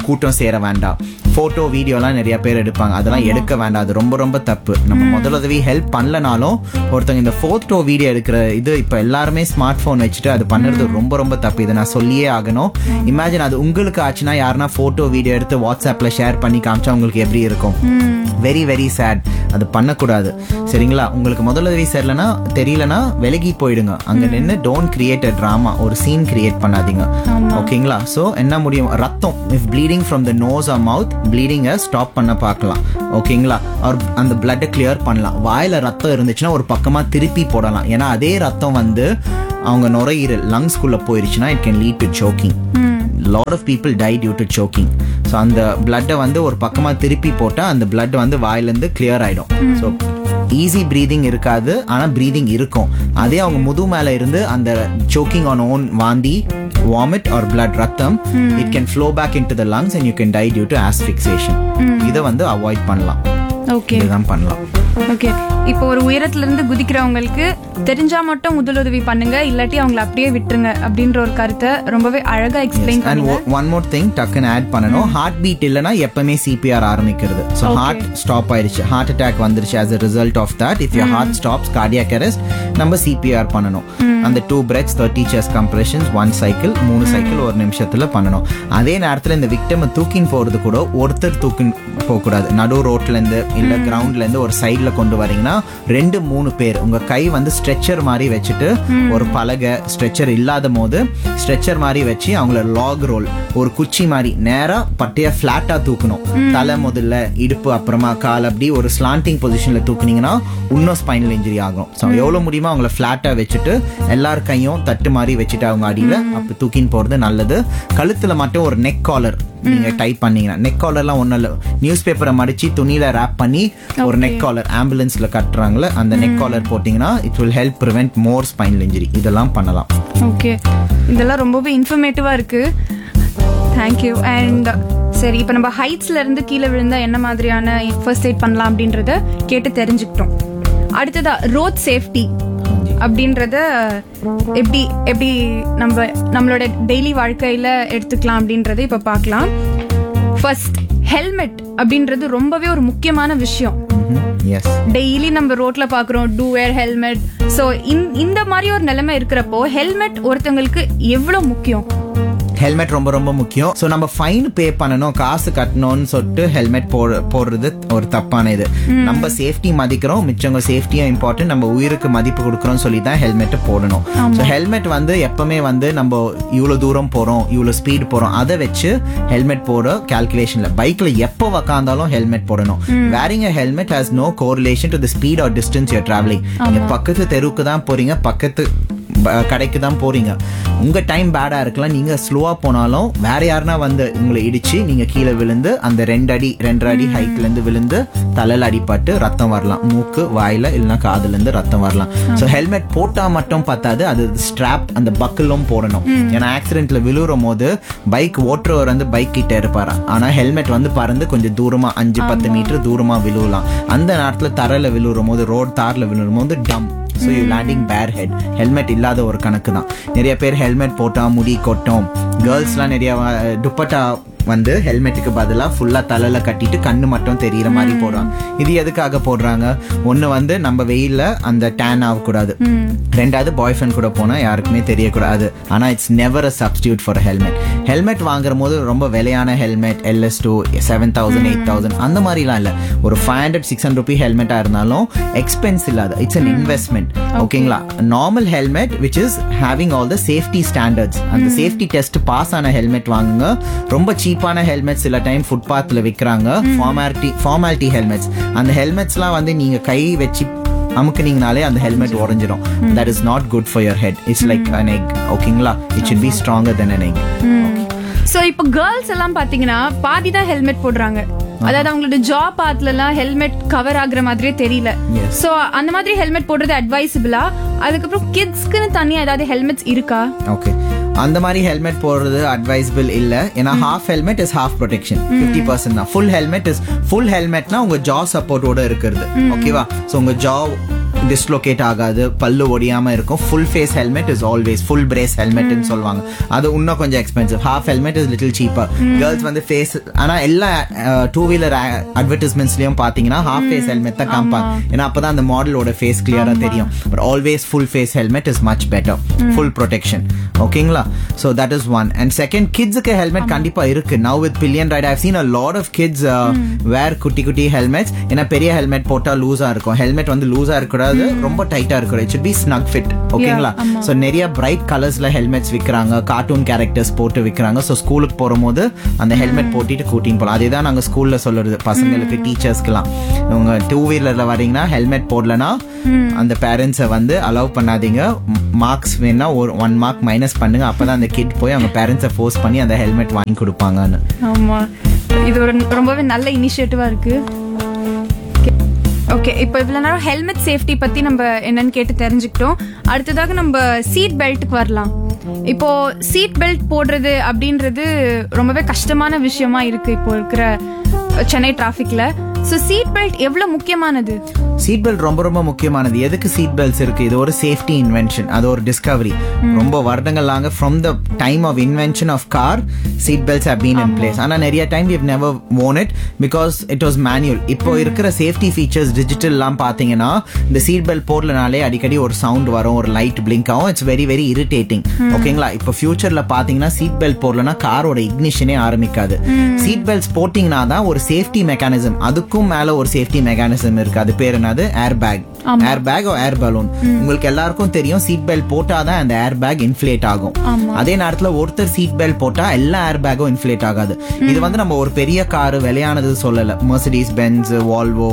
கூட்டம் சேர வேண்டாம் போட்டோ வீடியோலாம் நிறைய பேர் எடுப்பாங்க அதெல்லாம் எடுக்க வேண்டாம் அது ரொம்ப ரொம்ப தப்பு நம்ம முதலுதவி ஹெல்ப் பண்ணலனாலும் ஒருத்தவங்க இந்த போட்டோ வீடியோ எடுக்கிற இது இப்போ எல்லாருமே ஸ்மார்ட் போன் வச்சுட்டு அது பண்ணுறது ரொம்ப ரொம்ப தப்பு இதை நான் சொல்லியே ஆகணும் இமேஜின் அது உங்களுக்கு ஆச்சுன்னா யாருன்னா போட்டோ வீடியோ எடுத்து வாட்ஸ்அப்ல ஷேர் பண்ணி காமிச்சா உங்களுக்கு எப்படி இருக்கும் வெரி வெரி சேட் அது பண்ணக்கூடாது சரிங்களா உங்களுக்கு முதலுதவி சரியில்லைன்னா தெரியலனா விலகி போயிடுங்க அங்க நின்று டோன்ட் கிரியேட் அ ட்ராமா ஒரு சீன் கிரியேட் பண்ணாதீங்க ஓகேங்களா ஸோ என்ன முடியும் ரத்தம் if bleeding from the nose or mouth ப்ளீடிங்கை ஸ்டாப் பண்ண பார்க்கலாம் ஓகேங்களா அவர் அந்த பிளட்டை கிளியர் பண்ணலாம் வாயில ரத்தம் இருந்துச்சுன்னா ஒரு பக்கமா திருப்பி போடலாம் ஏன்னா அதே ரத்தம் வந்து அவங்க நுரையீரல் லங்ஸ்குள்ள போயிருச்சுன்னா it can lead to choking lot of people die due to choking so அந்த பிளட்டை வந்து ஒரு பக்கமாக திருப்பி போட்டால் அந்த பிளட் வந்து வாயிலேருந்து கிளியர் ஆகிடும் ஸோ ஈஸி ப்ரீதிங் இருக்காது ஆனால் ப்ரீதிங் இருக்கும் அதே அவங்க முது மேலே இருந்து அந்த சோக்கிங் ஆன் ஓன் வாந்தி வாமிட் ஆர் பிளட் ரத்தம் it can flow back into the lungs and you can die due to asphyxiation இதை வந்து அவாய்ட் பண்ணலாம் ஓகே இதுதான் பண்ணலாம் ஓகே இப்போ ஒரு உயரத்துல இருந்து குதிக்கிறவங்களுக்கு தெரிஞ்சா மட்டும் முதலுதவி பண்ணுங்க இல்லாட்டி அவங்கள அப்படியே விட்டுருங்க அப்படின்ற ஒரு கருத்தை ரொம்பவே அழகா எக்ஸ்பிளைன் அண்ட் பண்ணுங்க ஒன் மோர் திங் டக்குன்னு ஆட் பண்ணணும் ஹார்ட் பீட் இல்லைன்னா எப்பவுமே சிபிஆர் ஆரம்பிக்கிறது ஸோ ஹார்ட் ஸ்டாப் ஆயிருச்சு ஹார்ட் அட்டாக் வந்துருச்சு as a ரிசல்ட் ஆஃப் that if your heart stops cardiac arrest நம்ம சிபிஆர் பண்ணணும் அந்த two breaths thirty chest compressions one cycle மூணு சைக்கிள் ஒரு நிமிஷத்துல பண்ணணும் அதே நேரத்துல இந்த விக்டமை தூக்கின்னு போறது கூட ஒருத்தர் தூக்கின்னு போகக்கூடாது நடு ரோட்ல இருந்து இல்ல கிரவுண்ட்ல இருந்து ஒரு சைட்ல கொண்டு வரீங்கன்னா ரெண்டு மூணு பேர் உங்க கை வந்து ஸ்ட்ரெச்சர் மாதிரி வச்சுட்டு ஒரு பலகை ஸ்ட்ரெச்சர் இல்லாத போது ஸ்ட்ரெச்சர் மாதிரி வச்சு அவங்கள லாக் ரோல் ஒரு குச்சி மாதிரி நேரா பட்டையா ஃபிளாட்டா தூக்கணும் தலை முதல்ல இடுப்பு அப்புறமா கால் அப்படி ஒரு ஸ்லாண்டிங் பொசிஷன்ல தூக்குனீங்கன்னா இன்னும் ஸ்பைனல் இன்ஜுரி ஆகும் ஸோ எவ்வளவு முடியுமோ அவங்கள ஃபிளாட்டா வச்சுட்டு எல்லார் கையும் தட்டு மாதிரி வச்சுட்டு அவங்க அடியில அப்படி தூக்கின்னு போறது நல்லது கழுத்துல மட்டும் ஒரு நெக் காலர் நீங்க டைப் பண்ணீங்கன்னா நெக் காலர்லாம் ஒன்றும் இல்லை நியூஸ் பேப்பரை மடிச்சு துணியில ரேப் பண்ணி ஒரு நெக் காலர் ஆம்புலன்ஸ்ல கட்டுறாங்களே அந்த நெக் காலர் போட்டீங்கன்னா it will help prevent more spinal injury இதெல்லாம் பண்ணலாம் ஓகே இதெல்லாம் ரொம்பவே இன்ஃபர்மேட்டிவா இருக்கு தேங்க்யூ அண்ட் சரி இப்போ நம்ம ஹைட்ஸ்ல இருந்து கீழே விழுந்தா என்ன மாதிரியான ஃபர்ஸ்ட் எய்ட் பண்ணலாம் அப்படின்றத கேட்டு தெரிஞ்சுக்கிட்டோம் அடுத்ததா ரோட் சேஃப்டி அப்படின்றத எப்படி எப்படி நம்ம நம்மளோட டெய்லி வாழ்க்கையில எடுத்துக்கலாம் அப்படின்றத இப்ப பார்க்கலாம் ஃபர்ஸ்ட் ஹெல்மெட் அப்படின்றது ரொம்பவே ஒரு முக்கியமான விஷயம் எஸ் டெய்லி நம்ம ரோட்ல பாக்குறோம் டூ வேர் ஹெல்மெட் சோ இந்த மாதிரி ஒரு நிலைமை இருக்கிறப்போ ஹெல்மெட் ஒருத்தவங்களுக்கு எவ்வளவு முக்கியம் ஹெல்மெட் ரொம்ப ரொம்ப முக்கியம் ஸோ நம்ம ஃபைன் பே பண்ணணும் காசு கட்டணும்னு சொல்லிட்டு ஹெல்மெட் போடு போடுறது ஒரு தப்பான இது நம்ம சேஃப்டி மதிக்கிறோம் மிச்சவங்க சேஃப்டியும் இம்பார்ட்டன்ட் நம்ம உயிருக்கு மதிப்பு கொடுக்குறோம் சொல்லி தான் ஹெல்மெட் போடணும் ஸோ ஹெல்மெட் வந்து எப்பவுமே வந்து நம்ம இவ்வளோ தூரம் போகிறோம் இவ்வளோ ஸ்பீட் போகிறோம் அதை வச்சு ஹெல்மெட் போட கால்குலேஷன்ல பைக்ல எப்போ உக்காந்தாலும் ஹெல்மெட் போடணும் wearing a helmet has no correlation to the speed or distance your travelling பக்கத்து தெருவுக்கு தான் போறீங்க பக்கத்து ப- கடைக்கு தான் போறீங்க உங்க டைம் பேடா இருக்கலாம் நீங்க ஸ்லோவா போனாலும் வேற யாருன்னா வந்து உங்களை இடிச்சு நீங்க கீழே விழுந்து அந்த ரெண்டு அடி ரெண்டரை அடி ஹைட்ல இருந்து விழுந்து தலையில அடிபட்டு ரத்தம் வரலாம் மூக்கு வாயில இல்லைன்னா காதுல இருந்து ரத்தம் வரலாம் ஸோ ஹெல்மெட் போட்டா மட்டும் பத்தாது அது ஸ்ட்ராப் அந்த பக்கிலும் போடணும் ஏன்னா ஆக்சிடென்ட்ல விழுறும் போது பைக் ஓட்டுறவர் வந்து பைக் கிட்ட இருப்பாரு ஆனா ஹெல்மெட் வந்து பறந்து கொஞ்சம் தூரமா அஞ்சு பத்து மீட்டர் தூரமா விழுவலாம் அந்த நேரத்துல தரையில விழுறும் போது ரோட் தார்ல விழுறும் போது டம் so you landing bare head helmet இல்லாத ஒரு கணக்கு தான் நிறைய பேர் ஹெல்மெட் போட்டா முடி கொட்டும் கேர்ள்ஸ்லாம் நிறைய வ- துப்பட்டா வந்து ஹெல்மெட்டுக்கு பதிலாக ஃபுல்லாக தலையில கட்டிட்டு கண்ணு மட்டும் தெரியிற மாதிரி போடுறாங்க இது எதுக்காக போடுறாங்க ஒன்று வந்து நம்ம வெயில்ல அந்த டேன் ஆகக்கூடாது ரெண்டாவது பாய் ஃப்ரெண்ட் கூட போனால் யாருக்குமே தெரியக்கூடாது ஆனால் it's never a substitute for helmet helmet வாங்குற போது ரொம்ப விலையான ஹெல்மெட் எல்எஸ் two seven thousand eight thousand அந்த மாதிரிலாம் இல்லை ஒரு five hundred six hundred rupee ஹெல்மெட்டாக இருந்தாலும் எக்ஸ்பென்ஸ் இல்லாத இட்ஸ் அன் இன்வெஸ்ட்மெண்ட் ஓகேங்களா normal helmet which is having all the safety standards அந்த சேஃப்டி டெஸ்ட் பாஸ் ஆன ஹெல்மெட் வாங்குங்க ரொம்ப சீப்பான ஹெல்மெட் சில டைம் ஃபுட்பாத்ல விற்கிறாங்க ஃபார்மாலிட்டி ஃபார்மாலிட்டி ஹெல்மெட்ஸ் அந்த ஹெல்மெட்ஸ்லாம் வந்து நீங்க கை வச்சு அமுக்குனீங்கனாலே அந்த ஹெல்மெட் உடஞ்சிரும் that is not good for your head it's like an egg ஓகேங்களா it should be stronger than an egg so இப்போ கேர்ள்ஸ் எல்லாம் பாத்தீங்கன்னா பாதி தான் ஹெல்மெட் போடுறாங்க அதாவது அவங்களோட ஜாப் பாத்ல எல்லாம் ஹெல்மெட் கவர் ஆகுற மாதிரியே தெரியல Yes. சோ அந்த மாதிரி ஹெல்மெட் போடுறது அட்வைசபிளா அதுக்கப்புறம் கிட்ஸ்க்குன்னு தனியா ஏதாவது ஹெல்மெட்ஸ் இருக்கா ஓகே அந்த மாதிரி ஹெல்மெட் போடுறது அட்வைசபிள் இல்ல ஏன்னா half helmet is half protection fifty percent தான் ஃபுல் ஹெல்மெட் இஸ் ஃபுல் ஹெல்மெட்னா உங்க ஜா சப்போர்ட்டோட இருக்கிறது ஓகேவா ஸோ உங்க ஜா டிஸ்லோகேட் ஆகாது பல்லு ஒடியாம இருக்கும் full face helmet is always full brace ஹெல்மெட்னு சொல்லுவாங்க அது இன்னும் கொஞ்சம் expensive half helmet is little cheaper girls வந்து ஃபேஸ் ஆனா எல்லா டூ வீலர் அட்வர்டைஸ்மெண்ட்ஸ்லயும் பாத்தீங்கன்னா ஹாஃப் ஃபேஸ் ஹெல்மெட் தான் காமிப்பாங்க ஏன்னா அப்பதான் அந்த மாடலோட ஃபேஸ் கிளியரா தெரியும் but always full face helmet is much better full protection ஓகேங்களா so that is one and second கிட்ஸுக்கு ஹெல்மெட் கண்டிப்பா இருக்கு now with pillion ride I've seen a lot of kids where குட்டி குட்டி ஹெல்மெட்ஸ் ஏன்னா பெரிய ஹெல்மெட் போட்டா லூஸா இருக்கும் ஹெல்மெட் வந்து லூஸா இருக்கக்கூடாது ரொம்ப டைட்டா இருக்கக்கூடாது இட் பி ஸ்னக் ஃபிட் ஓகேங்களா ஸோ நிறைய பிரைட் கலர்ஸ்ல ஹெல்மெட்ஸ் விற்கிறாங்க கார்ட்டூன் கேரக்டர்ஸ் போட்டு விற்கிறாங்க ஸோ ஸ்கூலுக்கு போகும்போது அந்த ஹெல்மெட் போட்டுட்டு கூட்டின்னு போகலாம் அதே தான் நாங்கள் ஸ்கூல்ல சொல்லுறது பசங்களுக்கு டீச்சர்ஸ்க்குலாம் இவங்க டூ வீலர்ல வரீங்கன்னா ஹெல்மெட் போடலனா அந்த பேரண்ட்ஸை வந்து அலோவ் பண்ணாதீங்க மார்க்ஸ் வேணா ஒரு ஒன் மார்க் மைனஸ் பண்ணுங்க அப்பதான் அந்த கிட் போய் அவங்க பேரண்ட்ஸை ஃபோர்ஸ் பண்ணி அந்த ஹெல்மெட் வாங்கி கொடுப்பாங்கன்னு ஆமா இது ஒரு ரொம்பவே நல்ல இனிஷியேட்டிவா இருக்கு ஓகே இப்போ இவ்வளவு நேரம் ஹெல்மெட் சேஃப்டி பத்தி நம்ம என்னன்னு கேட்டு தெரிஞ்சுக்கிட்டோம் அடுத்ததாக நம்ம சீட் பெல்ட்டுக்கு வரலாம் இப்போ சீட் பெல்ட் போடுறது அப்படின்றது ரொம்பவே கஷ்டமான விஷயமா இருக்கு இப்போ இருக்கிற சென்னை டிராஃபிக்ல ஸோ சீட் பெல்ட் எவ்வளவு முக்கியமானது சீட் பெல்ட் ரொம்ப ரொம்ப முக்கியமானது எதுக்கு சீட் பெல்ட்ஸ் இருக்கு இது ஒரு சேஃப்டி இன்வென்ஷன் அது ஒரு டிஸ்கவரி ரொம்ப வருடங்களாக from the time of invention of car seat belts have been in place ஆனா நிறைய time we never own it because it was manual இப்போ இருக்கிற சேஃப்டி ஃபீச்சர்ஸ் டிஜிட்டல்லாம் பாத்தீங்கன்னா இந்த சீட் பெல்ட் போடலனாலே அடிக்கடி ஒரு சவுண்ட் வரும் ஒரு லைட் பிளிங்க் ஆகும் இட்ஸ் வெரி வெரி இரிட்டேட்டிங் ஓகேங்களா இப்போ ஃபியூச்சர்ல பாத்தீங்கன்னா சீட் பெல்ட் போடலனா காரோட இக்னிஷனே ஆரம்பிக்காது சீட் பெல்ட்ஸ் போட்டீங்கன்னா தான் ஒரு சேஃப்டி மெக்கானிசம் அதுக்கும் மேல ஒரு சேஃப்டி மெக்கானிசம் இருக்கு அது பேர் என்னது air bag air bag air balloon உங்களுக்கு எல்லாருக்கும் தெரியும் சீட் பெல்ட் போட்டாதான் அந்த ஏர் பேக் இன்ஃபிளேட் ஆகும் அதே நேரத்துல ஒருத்தர் சீட் பெல்ட் போட்டா எல்லா ஏர் பேக்கும் இன்ஃபிளேட் ஆகாது இது வந்து நம்ம ஒரு பெரிய கார் விலையானது சொல்லல மெர்சிடிஸ் பென்ஸ் வால்வோ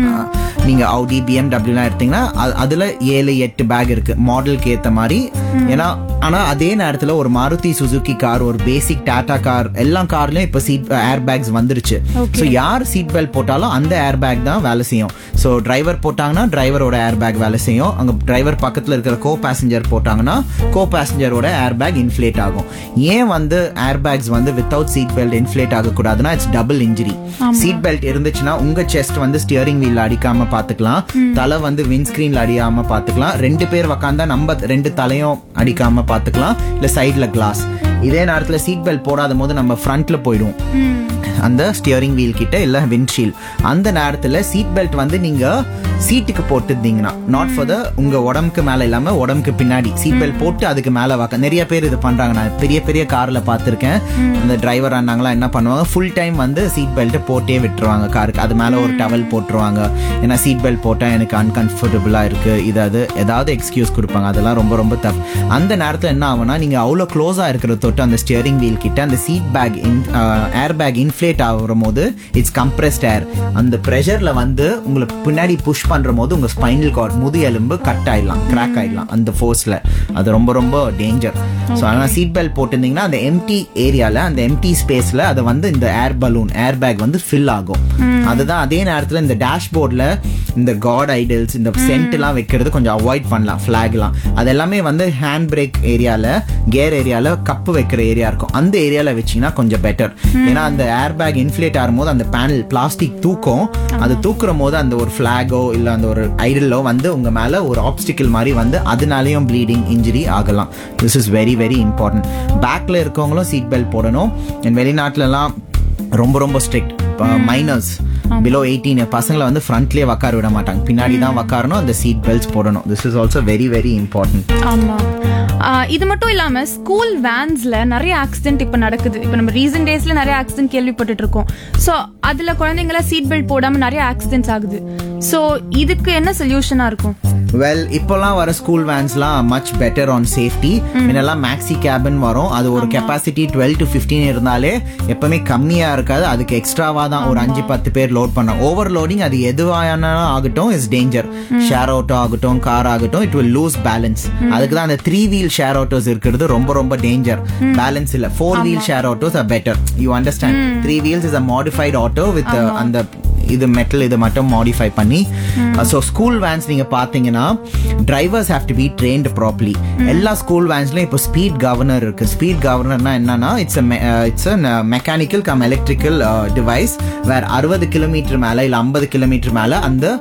நீங்க அவுடி பிஎம்டபிள்யூ எல்லாம் எடுத்தீங்கன்னா அ- அதுல ஏழு எட்டு பேக் இருக்கு மாடலுக்கு ஏத்த மாதிரி ஏன்னா ஆனா அதே நேரத்துல ஒரு மாருதி சுசுகி கார் ஒரு பேசிக் டாடா கார் எல்லா கார்லயும் இப்ப சீட் ஏர் பேக்ஸ் வந்துருச்சு ஸோ யார் சீட் பெல்ட் போட்டாலும் அந்த ஏர் பேக் தான் வேலை செய்யும் ஸோ டிரைவர் போட்டாங்கன்னா டிரைவரோட ஏர் பேக் வேலை செய்யும் அங்க டிரைவர் பக்கத்துல இருக்கிற கோ பேசஞ்சர் போட்டாங்கன்னா கோ பேசஞ்சரோட ஏர் பேக் இன்ஃபிளேட் ஆகும் ஏன் வந்து ஏர் பேக்ஸ் வந்து வித்தவுட் சீட் பெல்ட் இன்ஃபிளேட் ஆகக்கூடாதுன்னா it's double injury seat belt இருந்துச்சுன்னா உங்க செஸ்ட் வந்து ஸ்டியரிங் வீல் அடிக்காம பாத்துக்கலாம் தலை வந்து விண்ட்ஸ்கிரீன்ல அடியாம பாத்துக்கலாம் ரெண்டு பேர் உக்காந்தா நம்ம ரெண்டு தலையும் அடிக்காம பாத்துக்கலாம் இல்ல சைடுல கிளாஸ் இதே நேரத்துல சீட் பெல்ட் போடாத போது நம்ம ஃப்ரண்ட்ல போயிடுவோம் அந்த ஸ்டியரிங் வீல் கிட்ட இல்ல விண்ட்ஷீல் அந்த நேரத்துல சீட் பெல்ட் வந்து நீங்க சீட்டுக்கு போட்டுருந்தீங்கன்னா நாட் ஃபார் த உங்க உடம்புக்கு மேல இல்லாம உடம்புக்கு பின்னாடி சீட் பெல்ட் போட்டு அதுக்கு மேல வாக்க நிறைய பேர் இது பண்றாங்க நான் பெரிய பெரிய கார்ல பார்த்திருக்கேன் அந்த டிரைவர் ஆனாங்களா என்ன பண்ணுவாங்க ஃபுல் டைம் வந்து சீட் பெல்ட் போட்டே விட்டுருவாங்க காருக்கு அது மேல ஒரு டவல் போட்டுருவாங்க ஏன்னா சீட் பெல்ட் போட்டா எனக்கு அன்கம்ஃபர்டபுளா இருக்கு இது அது ஏதாவது எக்ஸ்கியூஸ் கொடுப்பாங்க அதெல்லாம் ரொம்ப ரொம்ப தப்பு அந்த நேரத்துல என்ன ஆகும்னா நீங்க அவ்வளவு க்ளோஸா இருக்கிற தொட்டு அந்த ஸ்டியரிங் வீல் கிட்ட அந்த seat back air bag inflate ஆகுற போது இட்ஸ் கம்ப்ரெஸ்ட் ஏர் அந்த ப்ரெஷர்ல வந்து உங்களை பின்னாடி புஷ் பண்ற போது உங்க ஸ்பைனல் கார்ட் முது எலும்பு கட் ஆயிடலாம் கிராக் ஆயிடலாம் அந்த ஃபோர்ஸ்ல அது ரொம்ப ரொம்ப டேஞ்சர் ஸோ அதனால சீட் பெல்ட் போட்டிருந்தீங்கன்னா அந்த எம்டி ஏரியால அந்த எம்டி ஸ்பேஸ்ல அதை வந்து இந்த ஏர் பலூன் ஏர் பேக் வந்து ஃபில் ஆகும் அதுதான் அதே நேரத்துல இந்த டேஷ்போர்ட்ல இந்த காட் ஐடல்ஸ் இந்த சென்ட் எல்லாம் வைக்கிறது கொஞ்சம் அவாய்ட் பண்ணலாம் ஃபிளாக்லாம் அது எல்லாமே வந்து ஹேண்ட் பிரேக் ஏரியால கேர் ஏரியால கப்பு வைக்கிற ஏரியா இருக்கும் அந்த ஏரியால வச்சீங்கன்னா கொஞ்சம் பெட்டர் ஏன்னா அந்த ஏர் பேக் இன்ஃபிளேட் ஆகும்போது அந்த பேனல் பிளாஸ்டிக் தூக்கும் அது தூக்குற போது அந்த ஒரு ஃபிளாகோ இல்ல அந்த ஒரு ஐடலோ வந்து உங்க மேல ஒரு ஆப்ஸ்டிக்கல் மாதிரி வந்து அதனாலயும் ப்ளீடிங் இன்ஜுரி ஆகலாம் this is very very important பேக்ல இருக்கவங்களும் சீட் பெல்ட் போடணும் அண்ட் வெளிநாட்டுலலாம் ரொம்ப ரொம்ப ஸ்ட்ரிக்ட் மைனர்ஸ் பிலோ எயிட்டீன் பசங்களை வந்து ஃப்ரண்ட்லயே உட்கார விட மாட்டாங்க பின்னாடி தான் உட்காரணும் அந்த சீட் பெல்ட்ஸ் போடணும் this is also very very important ஆமா ஆஹ் இது மட்டும் இல்லாம ஸ்கூல் வேன்ஸ்ல நிறைய ஆக்சிடென்ட் இப்ப நடக்குது இப்ப நம்ம ரீசன்ட் டேஸ்ல நிறைய ஆக்சிடென்ட் கேள்விப்பட்டுட்டு இருக்கோம் சோ அதுல குழந்தைங்கள சீட் பெல்ட் போடாம நிறைய ஆக்சிடென்ட்ஸ் ஆகுது சோ இதுக்கு என்ன சொல்யூஷனா இருக்கும் வெல் இப்போலாம் வர ஸ்கூல் வேன்ஸ்லாம் மச் பெட்டர் ஆன் சேஃப்டி முன்னெல்லாம் மேக்ஸி கேபின் வரும் அது ஒரு கெப்பாசிட்டி டுவெல் டு ஃபிஃப்டீன் இருந்தாலே எப்பவுமே கம்மியா இருக்காது அதுக்கு எக்ஸ்ட்ராவா தான் ஒரு அஞ்சு பத்து பேர் லோட் பண்ணோம் ஓவர் லோடிங் அது எதுவான ஆகட்டும் இஸ் டேஞ்சர் ஷேர் ஆட்டோ ஆகட்டும் கார் ஆகட்டும் இட் வில் லூஸ் பேலன்ஸ் அதுக்கு தான் அந்த த்ரீ வீல் ஷேர் ஆட்டோஸ் இருக்கிறது ரொம்ப ரொம்ப டேஞ்சர் பேலன்ஸ் இல்ல four wheel share autos are better you understand three wheels is a modified auto with அந்த இது மெட்டல் இதை மட்டும் மாடிஃபை பண்ணி ஸோ ஸ்கூல் வேன்ஸ் நீங்க பாத்தீங்கன்னா drivers have to be trained properly எல்லா ஸ்கூல் வேன்ஸ்லயும் இப்போ ஸ்பீட் கவர்னர் இருக்கு ஸ்பீட் கவர்னர்னா என்னன்னா it's it's mechanical cum electrical device வேற அறுபது கிலோமீட்டர் மேல இல்ல ஐம்பது கிலோமீட்டர் மேல அந்த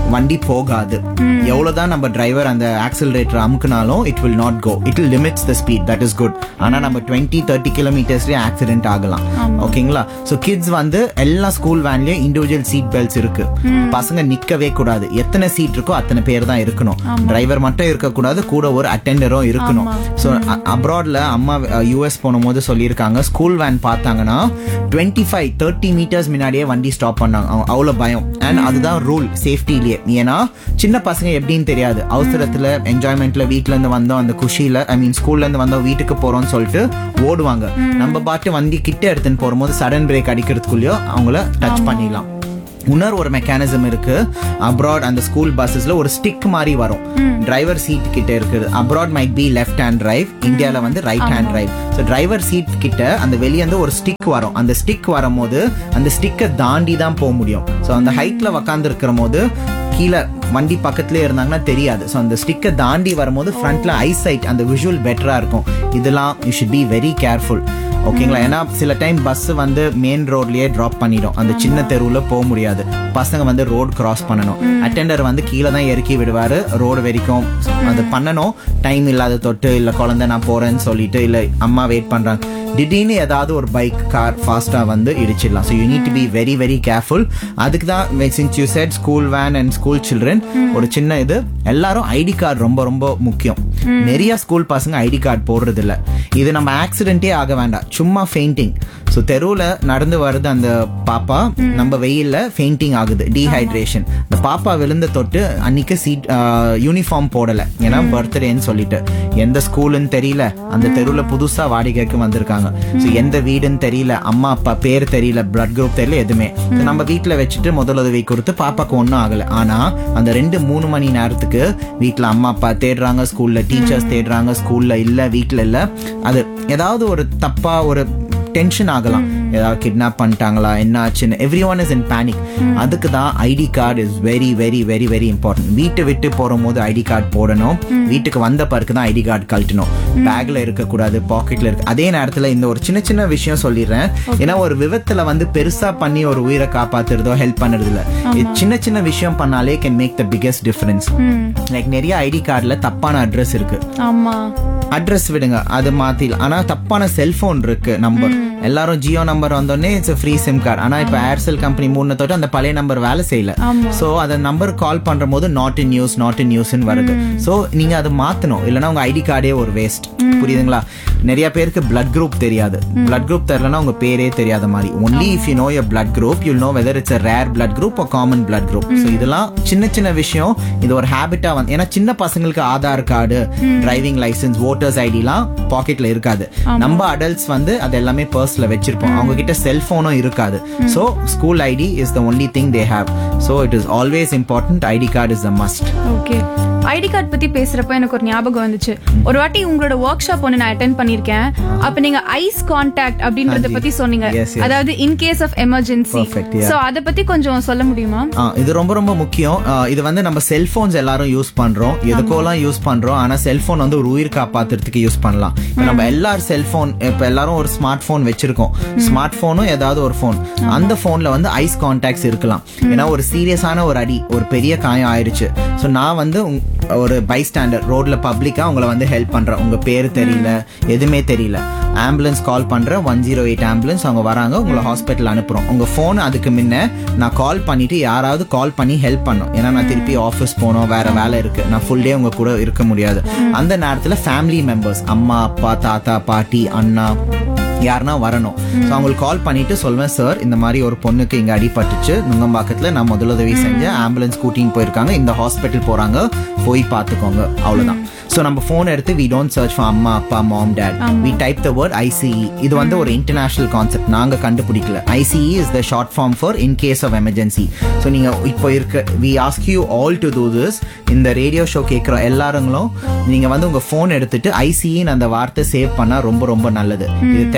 வண்டி போகாது எவ்வளவுதான் நம்ம டிரைவர் அந்த ஆக்சிலரேட்டர் அமுக்குனாலும் it will not go it will limits the speed that is good ஆனா நம்ம டுவெண்ட்டி தேர்ட்டி கிலோமீட்டர்ஸ்லயே ஆக்சிடென்ட் ஆகலாம் ஓகேங்களா ஸோ கிட்ஸ் வந்து எல்லா ஸ்கூல் வேன்லயும் இண்டிவிஜுவல் சீட் பெல்ட்ஸ் இருக்கு பசங்க நிக்கவே கூடாது எத்தனை சீட் இருக்கோ அத்தனை பேர் தான் இருக்கணும் டிரைவர் மட்டும் இருக்கக்கூடாது கூட ஒரு அட்டெண்டரும் இருக்கணும் ஸோ அப்ராட்ல அம்மா யூஎஸ் போகும்போது சொல்லியிருக்காங்க ஸ்கூல் வேன் பார்த்தாங்கன்னா டுவெண்ட்டி ஃபைவ் தேர்ட்டி மீட்டர்ஸ் முன்னாடியே வண்டி ஸ்டாப் பண்ணாங்க அவ- அவ்வளவு பயம் அண்ட் அதுதான் ரூல் சேஃப்டிலேயே ஏன்னா சின்ன பசங்க எப்படின்னு தெரியாது அவசரத்துல என்ஜாய்மெண்ட்ல வீட்ல இருந்து வந்தோம் அந்த குஷியில ஐ மீன் ஸ்கூல்ல இருந்து வந்தோம் வீட்டுக்கு போறோம்னு சொல்லிட்டு ஓடுவாங்க நம்ம பாட்டு வண்டி கிட்ட எடுத்துன்னு போகும்போது சடன் பிரேக் அடிக்கிறதுக்குள்ளயோ அவங்கள டச் பண்ணிடலாம் இன்னொரு ஒரு மெக்கானிசம் இருக்கு அப்ராட் அந்த ஸ்கூல் பஸ்ஸஸ்ல ஒரு ஸ்டிக் மாதிரி வரும் டிரைவர் சீட் கிட்ட இருக்குது abroad might be left hand drive இந்தியால வந்து right hand drive so driver seat கிட்ட அந்த வெளியே வந்து ஒரு ஸ்டிக் வரும் அந்த ஸ்டிக் வரும்போது அந்த ஸ்டிக்கை தாண்டி தான் போக முடியும் ஸோ அந்த ஹைட்ல உக்காந்து இருக்கிற போது கீழே வண்டி பக்கத்துலயே இருந்தாங்கன்னா தெரியாது ஸோ அந்த ஸ்டிக்கை தாண்டி வரும்போது ஃப்ரண்ட்ல ஐசைட் அந்த விஷுவல் பெட்டரா இருக்கும் இதெல்லாம் you should be very careful ஓகேங்களா ஏன்னா சில டைம் பஸ் வந்து மெயின் ரோட்லயே டிராப் பண்ணிடும் அந்த சின்ன தெருவுல போக முடியாது பசங்க வந்து ரோட் கிராஸ் பண்ணணும் அட்டெண்டர் வந்து கீழே தான் இறக்கி விடுவாரு ரோடு வரைக்கும் அது பண்ணணும் டைம் இல்லாத தொட்டு இல்ல குழந்தை நான் போறேன்னு சொல்லிட்டு இல்ல அம்மா வெயிட் பண்றாங்க திடீர்னு ஏதாவது ஒரு பைக் கார் ஃபாஸ்டா வந்து இடிச்சிடலாம் so you need to be very very careful அதுக்கு தான் since you said school van and school children ஒரு சின்ன இது எல்லாரும் ஐடி கார்டு ரொம்ப ரொம்ப முக்கியம் நிறைய ஸ்கூல் பசங்க ஐடி கார்டு போடுறது இல்ல இது நம்ம ஆக்சிடென்ட்டே ஆக வேண்டாம் சும்மா ஃபெயிண்டிங் ஸோ தெருவில் நடந்து வருது அந்த பாப்பா நம்ம வெயில்ல ஃபெயிண்டிங் ஆகுது டீஹைட்ரேஷன் அந்த பாப்பா விழுந்த தொட்டு அன்னைக்கு சீட் யூனிஃபார்ம் போடல ஏன்னா பர்த்டேன்னு சொல்லிட்டு எந்த ஸ்கூலுன்னு தெரியல அந்த தெருவில் புதுசா வாடகைக்கு வந்திருக்காங்க ஸோ எந்த வீடுன்னு தெரியல அம்மா அப்பா பேர் தெரியல பிளட் குரூப் தெரியல எதுவுமே So நம்ம வீட்டில் வச்சுட்டு முதலுதவி கொடுத்து பாப்பாக்கு ஒன்றும் ஆகல ஆனா அந்த ரெண்டு மூணு மணி நேரத்துக்கு வீட்டில் அம்மா அப்பா தேடுறாங்க ஸ்கூல்ல டீச்சர்ஸ் தேடுறாங்க ஸ்கூல்ல இல்ல வீட்டில் இல்ல அது ஏதாவது ஒரு தப்பா ஒரு டென்ஷன் ஆகலாம் ஏதாவது கிட்னாப் பண்ணிட்டாங்களா என்ன ஆச்சுன்னு every one is in panic அதுக்கு தான் ID card is very very very very important வீட்டை விட்டு போகும்போது ஐடி கார்டு போடணும் வீட்டுக்கு வந்த பிறகு தான் ஐடி கார்டு கழட்டணும் பேக்ல இருக்கக்கூடாது பாக்கெட்ல இருக்கு அதே நேரத்துல இந்த ஒரு சின்ன சின்ன விஷயம் சொல்லிடுறேன் ஏன்னா ஒரு விபத்துல வந்து பெருசா பண்ணி ஒரு உயிரை காப்பாத்துறதோ ஹெல்ப் பண்ணுறது இல்ல இது சின்ன சின்ன விஷயம் பண்ணாலே can make the biggest difference like நிறைய ஐடி கார்டுல தப்பான அட்ரஸ் இருக்கு ஆமா அட்ரஸ் விடுங்க அது மாத்தில ஆனா தப்பான செல்போன் இருக்கு நம்பர் எல்லாரும் ஜியோ நம்பர் வந்தோடனே இட்ஸ் ஃப்ரீ சிம் கார்டு ஆனா இப்ப ஏர்செல் கம்பெனி மூணு தொட்டு அந்த பழைய நம்பர் வேலை செய்யல சோ அந்த நம்பர் கால் பண்ற போது not in news not in நியூஸ்னு வருது சோ நீங்க அதை மாத்தணும் இல்லைன்னா உங்க ஐடி கார்டே ஒரு வேஸ்ட் புரியுதுங்களா நிறைய பேருக்கு பிளட் குரூப் தெரியாது பிளட் குரூப் தெரியலனா உங்க பேரே தெரியாத மாதிரி only if you know your blood group you know whether it's rare blood group or common blood group so இதெல்லாம் சின்ன சின்ன விஷயம் இது ஒரு ஹேபிட்டா வந்து ஏன்னா சின்ன பசங்களுக்கு Aadhaar card driving licence voters ஐடிலாம் பாக்கெட்ல இருக்காது நம்ம அடல்ட்ஸ் வந்து அது எல்லாமே பர்ஸ்ல வச்சிருப்போம் அவங்க கிட்ட செல்போனும் இருக்காது so school ID is the only thing they have so it is always important ID card is the must okay ID card பத்தி பேசுறப்ப எனக்கு ஒரு ஞாபகம் வந்துச்சு ஒரு வாட்டி உங்களோட ஒர்க் ஷாப் ஒன்னு நான் அட்டென்ட் பண்ணிருக்கேன் அப்ப நீங்க ஐஸ் கான்டாக்ட் அப்படின்றத ஆ, ஜி. பத்தி சொன்னீங்க Yes, yes. அதாவது in case of emergency Perfect, yeah. So அத பத்தி கொஞ்சம் சொல்ல முடியுமா ஆ, இது ரொம்ப ரொம்ப முக்கியம் ஆ, இது வந்து நம்ம செல்போன்ஸ் எல்லாரும் யூஸ் பண்றோம் எதுக்கோலாம் யூஸ் பண்றோம் ஆனா செல்போன் வந்து ஒரு உயிர் காப்பாத்துறதுக்கு யூஸ் பண்ணலாம் இப்ப நம்ம எல்லாரும் செல்போன் இப்ப எல்லாரும் ஒரு ஸ்மார்ட் போன் வச்சிருக்கோம் ஸ்மார்ட் போனும் ஏதாவது ஒரு போன் அந்த போன்ல வந்து ஐஸ் கான்டாக்ட்ஸ் இருக்கலாம் ஏன்னா ஒரு சீரியஸான ஒரு அடி ஒரு பெரிய காயம் ஆயிருச்சு ஸோ நான் வந்து உங்க- ஒரு பைஸ்டாண்டர் ரோட்ல பப்ளிக்கா உங்களை வந்து ஹெல்ப் பண்றேன் உங்க பேர் தெரியல எதுவுமே தெரியல ஆம்புலன்ஸ் கால் பண்றேன் ஒன் ஜீரோ எயிட் ஆம்புலன்ஸ் அவங்க வராங்க உங்களை ஹாஸ்பிட்டல் அனுப்புறோம் உங்க ஃபோன் அதுக்கு முன்ன நான் கால் பண்ணிட்டு யாராவது கால் பண்ணி ஹெல்ப் பண்ணும் ஏன்னா நான் திருப்பி ஆஃபீஸ் போனோம் வேற வேலை இருக்கு நான் ஃபுல் டே உங்க கூட இருக்க முடியாது அந்த நேரத்துல ஃபேமிலி மெம்பர்ஸ் அம்மா அப்பா தாத்தா பாட்டி அண்ணா யாருன்னா வரணும் ஸோ அவங்களுக்கு கால் பண்ணிட்டு சொல்வேன் சார் இந்த மாதிரி ஒரு பொண்ணுக்கு இங்க அடிபட்டுச்சு நுங்கம்பாக்கத்துல நான் முதலுதவி செஞ்சேன் ஆம்புலன்ஸ் கூட்டின்னு போயிருக்காங்க இந்த ஹாஸ்பிட்டல் போறாங்க போய் பார்த்துக்கோங்க அவ்வளவுதான் ஸோ நம்ம ஃபோன் எடுத்து வி டோன்ட் சர்ச் ஃபார் அம்மா அப்பா mom dad we type the word ICE இது வந்து ஒரு இன்டர்நேஷனல் கான்செப்ட் நாங்க கண்டுபிடிக்கல ICE is the short form for in case of emergency so நீங்க இப்போ இருக்க we ask you all to do this இந்த ரேடியோ ஷோ கேட்குற எல்லாருங்களும் நீங்க வந்து உங்க ஃபோன் எடுத்துட்டு ஐசிஇன்னு அந்த வார்த்தை சேவ் பண்ணா ரொம்ப ரொம்ப நல்லது இது தேவை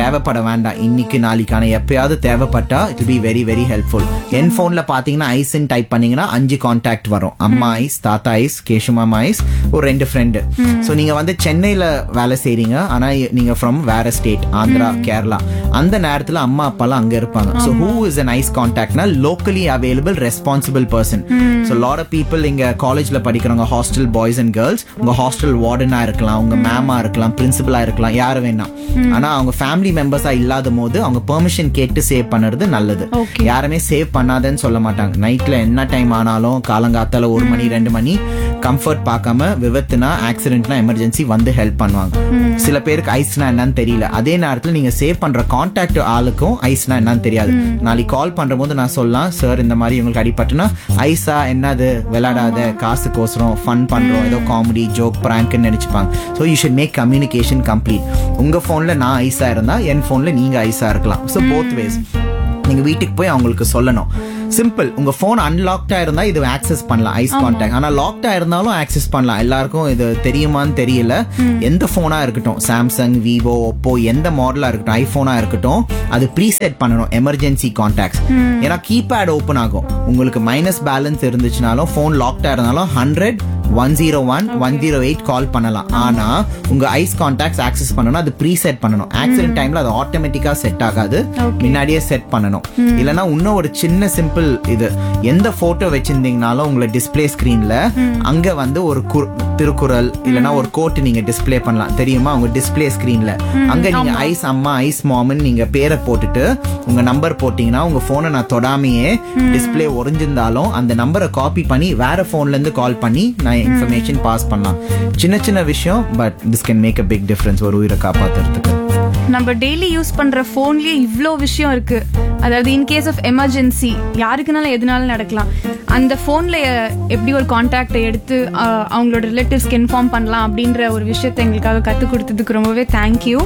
தேவைப்பட வேண்டாம் இன்னைக்கு நாளைக்கான எப்பயாவது தேவைப்பட்டா it be very very helpful என் போன்ல பாத்தீங்கன்னா ஐஸ்ன்னு டைப் பண்ணீங்கன்னா அஞ்சு கான்டாக்ட் வரும் அம்மா ஐஸ் தாத்தா ஐஸ் கேஷுமாமா ஐஸ் ஒரு ரெண்டு ஃப்ரெண்டு ஸோ நீங்க வந்து சென்னையில வேலை செய்றீங்க ஆனா நீங்க ஃப்ரம் வேற ஸ்டேட் ஆந்திரா கேரளா அந்த நேரத்துல அம்மா அப்பாலாம் அங்க இருப்பாங்க so who is a nice கான்டாக்ட்னா locally available responsible person so lot of people இங்க காலேஜ்ல படிக்கிறவங்க ஹாஸ்டல் பாய்ஸ் அண்ட் கேர்ள்ஸ் உங்க ஹாஸ்டல் வார்டனா இருக்கலாம் உங்க மேமா இருக்கலாம் பிரின்சிபலா இருக்கலாம் யாரு வேணா ஆனா அவங்க ஃபேமிலி மெம்பர்ஸா இல்லாத போது அவங்க பெர்மிஷன் கேட்டு சேவ் பண்ணுறது நல்லது Okay. யாருமே சேவ் பண்ணாதேன்னு சொல்ல மாட்டாங்க நைட்ல என்ன டைம் ஆனாலும் காலங்காத்தால ஒரு மணி ரெண்டு மணி கம்ஃபர்ட் பார்க்காம விபத்துனா ஆக்சிடென்ட்னா எமர்ஜென்சி வந்து ஹெல்ப் பண்ணுவாங்க சில பேருக்கு ஐஸ்னா என்னன்னு தெரியல அதே நேரத்துல நீங்க சேவ் பண்ற கான்டாக்ட் ஆளுக்கும் ஐஸ்னா என்னன்னு தெரியாது நாளைக்கு கால் பண்ற போது நான் சொல்லலாம் சார் இந்த மாதிரி உங்களுக்கு அடிபட்டுனா ஐஸா என்னது விளையாடாத காசுக்கோசரம் ஃபன் பண்றோம் ஏதோ காமெடி ஜோக் பிராங்க்னு நினைச்சுப்பாங்க so you should make communication complete உங்க போன்ல நான் ஐஸா இருந்தா என் போன்ல நீங்க ஐஸா இருக்கலாம் ஸோ போத் வேஸ் நீங்க வீட்டுக்கு போய் அவங்களுக்கு சொல்லணும் சிம்பிள் உங்க போன் அன்லாக்டா இருந்தா இது ஆக்சஸ் பண்ணலாம் ஐஸ் கான்டாக்ட் ஆனா லாக்டா இருந்தாலும் ஆக்சஸ் பண்ணலாம் எல்லாருக்கும் இது தெரியுமான்னு தெரியல எந்த போனா இருக்கட்டும் சாம்சங் விவோ ஒப்போ எந்த மாடலா இருக்கட்டும் ஐபோனா இருக்கட்டும் அது ப்ரீசெட் பண்ணணும் எமர்ஜென்சி கான்டாக்ட்ஸ் ஏன்னா கீபேட் ஓப்பன் ஆகும் உங்களுக்கு மைனஸ் பேலன்ஸ் இருந்துச்சுனாலும் போன் லாக்டா இருந்தாலும் hundred one zero one one zero eight call பண்ணலாம் ஆனா உங்க ஐஸ் கான்டாக்ட்ஸ் ஆக்சஸ் பண்ணணும் அது ப்ரீசெட் பண்ணணும் ஆக்சிடென்ட் டைம்ல அது ஆட்டோமேட்டிக்கா செட் ஆகாது முன்னாடியே செட் பண்ணணும் இல்லனா இன்னும் ஒரு சின்ன சிம்பிள் இது எந்த போட்டோ வச்சிருந்தீங்கனாலும் உங்களை டிஸ்ப்ளே ஸ்கிரீன்ல அங்க வந்து ஒரு கு- திருக்குறள் இல்லனா ஒரு கோட் நீங்க டிஸ்ப்ளே பண்ணலாம் தெரியுமா உங்க டிஸ்ப்ளே ஸ்கிரீன்ல அங்க நீங்க ஐஸ் அம்மா ஐஸ் மாமன் நீங்க பேரை போட்டுட்டு உங்க நம்பர் போட்டீங்கன்னா உங்க போனை நான் தொடாமையே டிஸ்ப்ளே உறைஞ்சிருந்தாலும் அந்த நம்பரை காப்பி பண்ணி வேற போன்ல இருந்து கால் பண்ணி நான் இன்ஃபர்மேஷன் பாஸ் பண்ணலாம் சின்ன சின்ன விஷயம் but this can make a big difference ஒரு உயிரை காப்பாத்துறதுக்கு நம்ம டெய்லி யூஸ் பண்ற போன்லயே இவ்ளோ விஷயம் இருக்கு அதாவது இன் கேஸ் ஆஃப் எமர்ஜென்சி யாருக்குனாலும் எதுனாலும் நடக்கலாம் அந்த போன்ல எப்படி ஒரு கான்டாக்டை எடுத்து அஹ், அவங்களோட ரிலேட்டிவ்ஸ்க்கு இன்ஃபார்ம் பண்ணலாம் அப்படின்ற ஒரு விஷயத்தை எங்களுக்காக கற்றுக் கொடுத்ததுக்கு ரொம்பவே தேங்க்யூ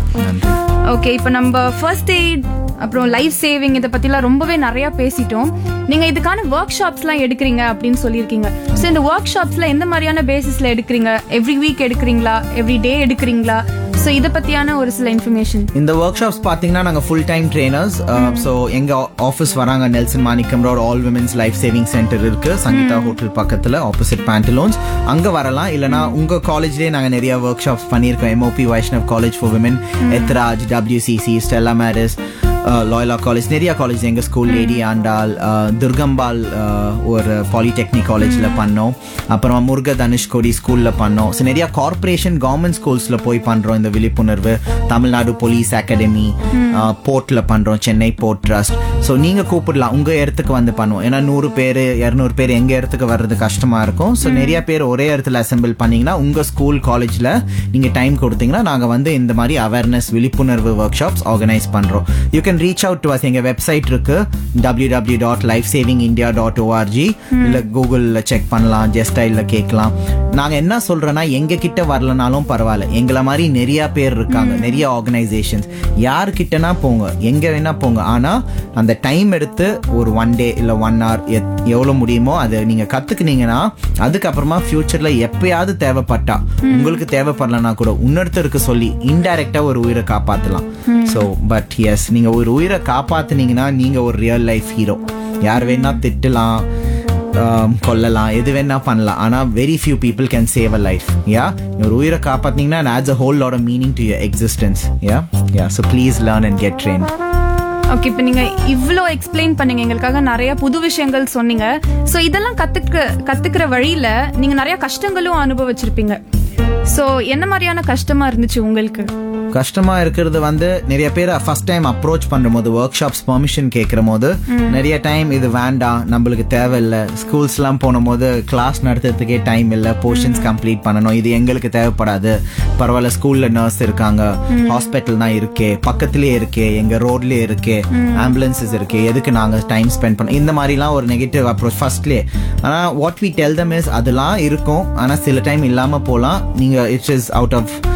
ஓகே இப்போ நம்ம ஃபர்ஸ்ட் எய்ட் அப்புறம் லைஃப் சேவிங் இதை பத்திலாம் ரொம்பவே நிறைய பேசிட்டோம் நீங்க இதுக்கான ஒர்க் ஷாப்ஸ்லாம் எடுக்கிறீங்க அப்படின்னு சொல்லியிருக்கீங்க ஸோ இந்த ஒர்க் ஷாப்ஸ்ல எந்த மாதிரியான பேசிஸ்ல எடுக்கிறீங்க எவ்ரி வீக் எடுக்கிறீங்களா எவ்ரி டே எடுக்கிறீங்களா ஸோ இதை பத்தியான ஒரு சில இன்ஃபர்மேஷன் இந்த ஒர்க் ஷாப்ஸ் பாத்தீங்கன்னா நாங்க ஃபுல் டைம் ட்ரைனர்ஸ் ஸோ எங்க ஆஃபீஸ் வராங்க Nelson Manickam road all women's life saving centre இருக்கு சங்கீதா ஹோட்டல் பக்கத்துல ஆப்போசிட் பேண்டலோன்ஸ் அங்க வரலாம் இல்லனா உங்க காலேஜ்லயே நாங்க நிறைய ஒர்க் ஷாப்ஸ் பண்ணியிருக்கோம் MOP Vaishnav college for women Ethiraj WCC Stella Maris Loyola college நிறைய காலேஜ் எங்க ஸ்கூல் லேடி ஆண்டால் அஹ், துர்கம்பால் அஹ், ஒரு பாலிடெக்னிக் காலேஜ்ல பண்ணோம் அப்புறமா முருக தனுஷ்கோடி ஸ்கூல்ல பண்ணோம் ஸோ நிறைய கார்ப்பரேஷன் கவர்மெண்ட் ஸ்கூல்ஸ்ல போய் பண்றோம் இந்த விழிப்புணர்வு தமிழ்நாடு போலீஸ் அகாடமி போர்ட்ல பண்றோம் சென்னை போர்ட் ட்ரஸ்ட் ஸோ நீங்க கூப்பிடலாம் உங்க இடத்துக்கு வந்து பண்ணுவோம் ஏன்னா நூறு பேர் இரநூறு பேர் எங்க இடத்துக்கு வர்றது கஷ்டமா இருக்கும் ஸோ நிறைய பேர் ஒரே இடத்துல அசெம்பிள் பண்ணீங்கன்னா உங்க ஸ்கூல் காலேஜ்ல நீங்க டைம் கொடுத்தீங்கன்னா நாங்க வந்து இந்த மாதிரி அவேர்னஸ் விழிப்புணர்வு ஒர்க் ஷாப்ஸ் ஆர்கனைஸ் பண்றோம் you can reach out to us எங்க வெப்சைட் இருக்கு W W dot life saving India dot ORG இல்ல கூகுள்ல செக் பண்ணலாம் ஜெஸ்டைல கேட்கலாம் நாங்க என்ன சொல்றோம்னா எங்க கிட்ட வரலனாலும் பரவாயில்ல எங்களை மாதிரி நிறைய பேர் இருக்காங்க நிறைய ஆர்கனைசேஷன்ஸ் யார் கிட்டனா போங்க எங்க வேணா போங்க ஆனா அந்த டைம் எடுத்து ஒரு ஒன் டே இல்ல ஒன் hour எவ்வளவு முடியுமோ அதை நீங்க கத்துக்கினீங்கன்னா அதுக்கப்புறமா ஃபியூச்சர்ல எப்பயாவது தேவைப்பட்டா உங்களுக்கு தேவைப்படலனா கூட இன்னொருத்தருக்கு சொல்லி இன்டைரக்டா ஒரு உயிரை காப்பாத்தலாம் ஸோ பட் எஸ் நீங்க ஒரு உயிரை காப்பாத்துனீங்கன்னா நீங்க ஒரு ரியல் லைஃப் ஹீரோ யார் வேணா திட்டலாம் ஆம், கொல்லலாம் எது வேணா பண்ணலாம் ஆனா very few people can save a life yeah ஒரு உயிரை காப்பாத்தினீங்கன்னா adds a whole lot of meaning to your existence yeah yeah so please learn and get train okay இப்போ நீங்க இவ்ளோ எக்ஸ்பிளைன் பண்ணீங்க எங்களுக்காக நிறைய புது விஷயங்கள் சொன்னீங்க ஸோ இதெல்லாம் கத்துக்க கத்துக்கிற வழியில நீங்க நிறைய கஷ்டங்களும் அனுபவிச்சிருப்பீங்க ஸோ என்ன மாதிரியான கஷ்டமா இருந்துச்சு உங்களுக்கு கஷ்டமா இருக்கிறது வந்து நிறைய பேர் ஃபர்ஸ்ட் டைம் அப்ரோச் பண்ணும்போது ஒர்க் ஷாப்ஸ் பெர்மிஷன் கேட்கிற போது நிறைய டைம் இது வேண்டாம் நம்மளுக்கு தேவையில்லை ஸ்கூல்ஸ்லாம் போகும்போது கிளாஸ் நடத்துறதுக்கே டைம் இல்லை போர்ஷன்ஸ் கம்ப்ளீட் பண்ணணும் இது எங்களுக்கு தேவைப்படாது பரவாயில்ல ஸ்கூல்ல நர்ஸ் இருக்காங்க ஹாஸ்பிட்டல் தான் இருக்கே பக்கத்துலயே இருக்கே எங்க ரோட்லயே இருக்கே ஆம்புலன்சஸ் இருக்கே எதுக்கு நாங்க டைம் ஸ்பெண்ட் பண்ண இந்த மாதிரிலாம் ஒரு நெகட்டிவ் அப்ரோச் ஃபர்ஸ்ட்லேயே ஆனா what we tell them is அதெல்லாம் இருக்கும் ஆனா சில டைம் இல்லாம போலாம் நீங்க it's is out of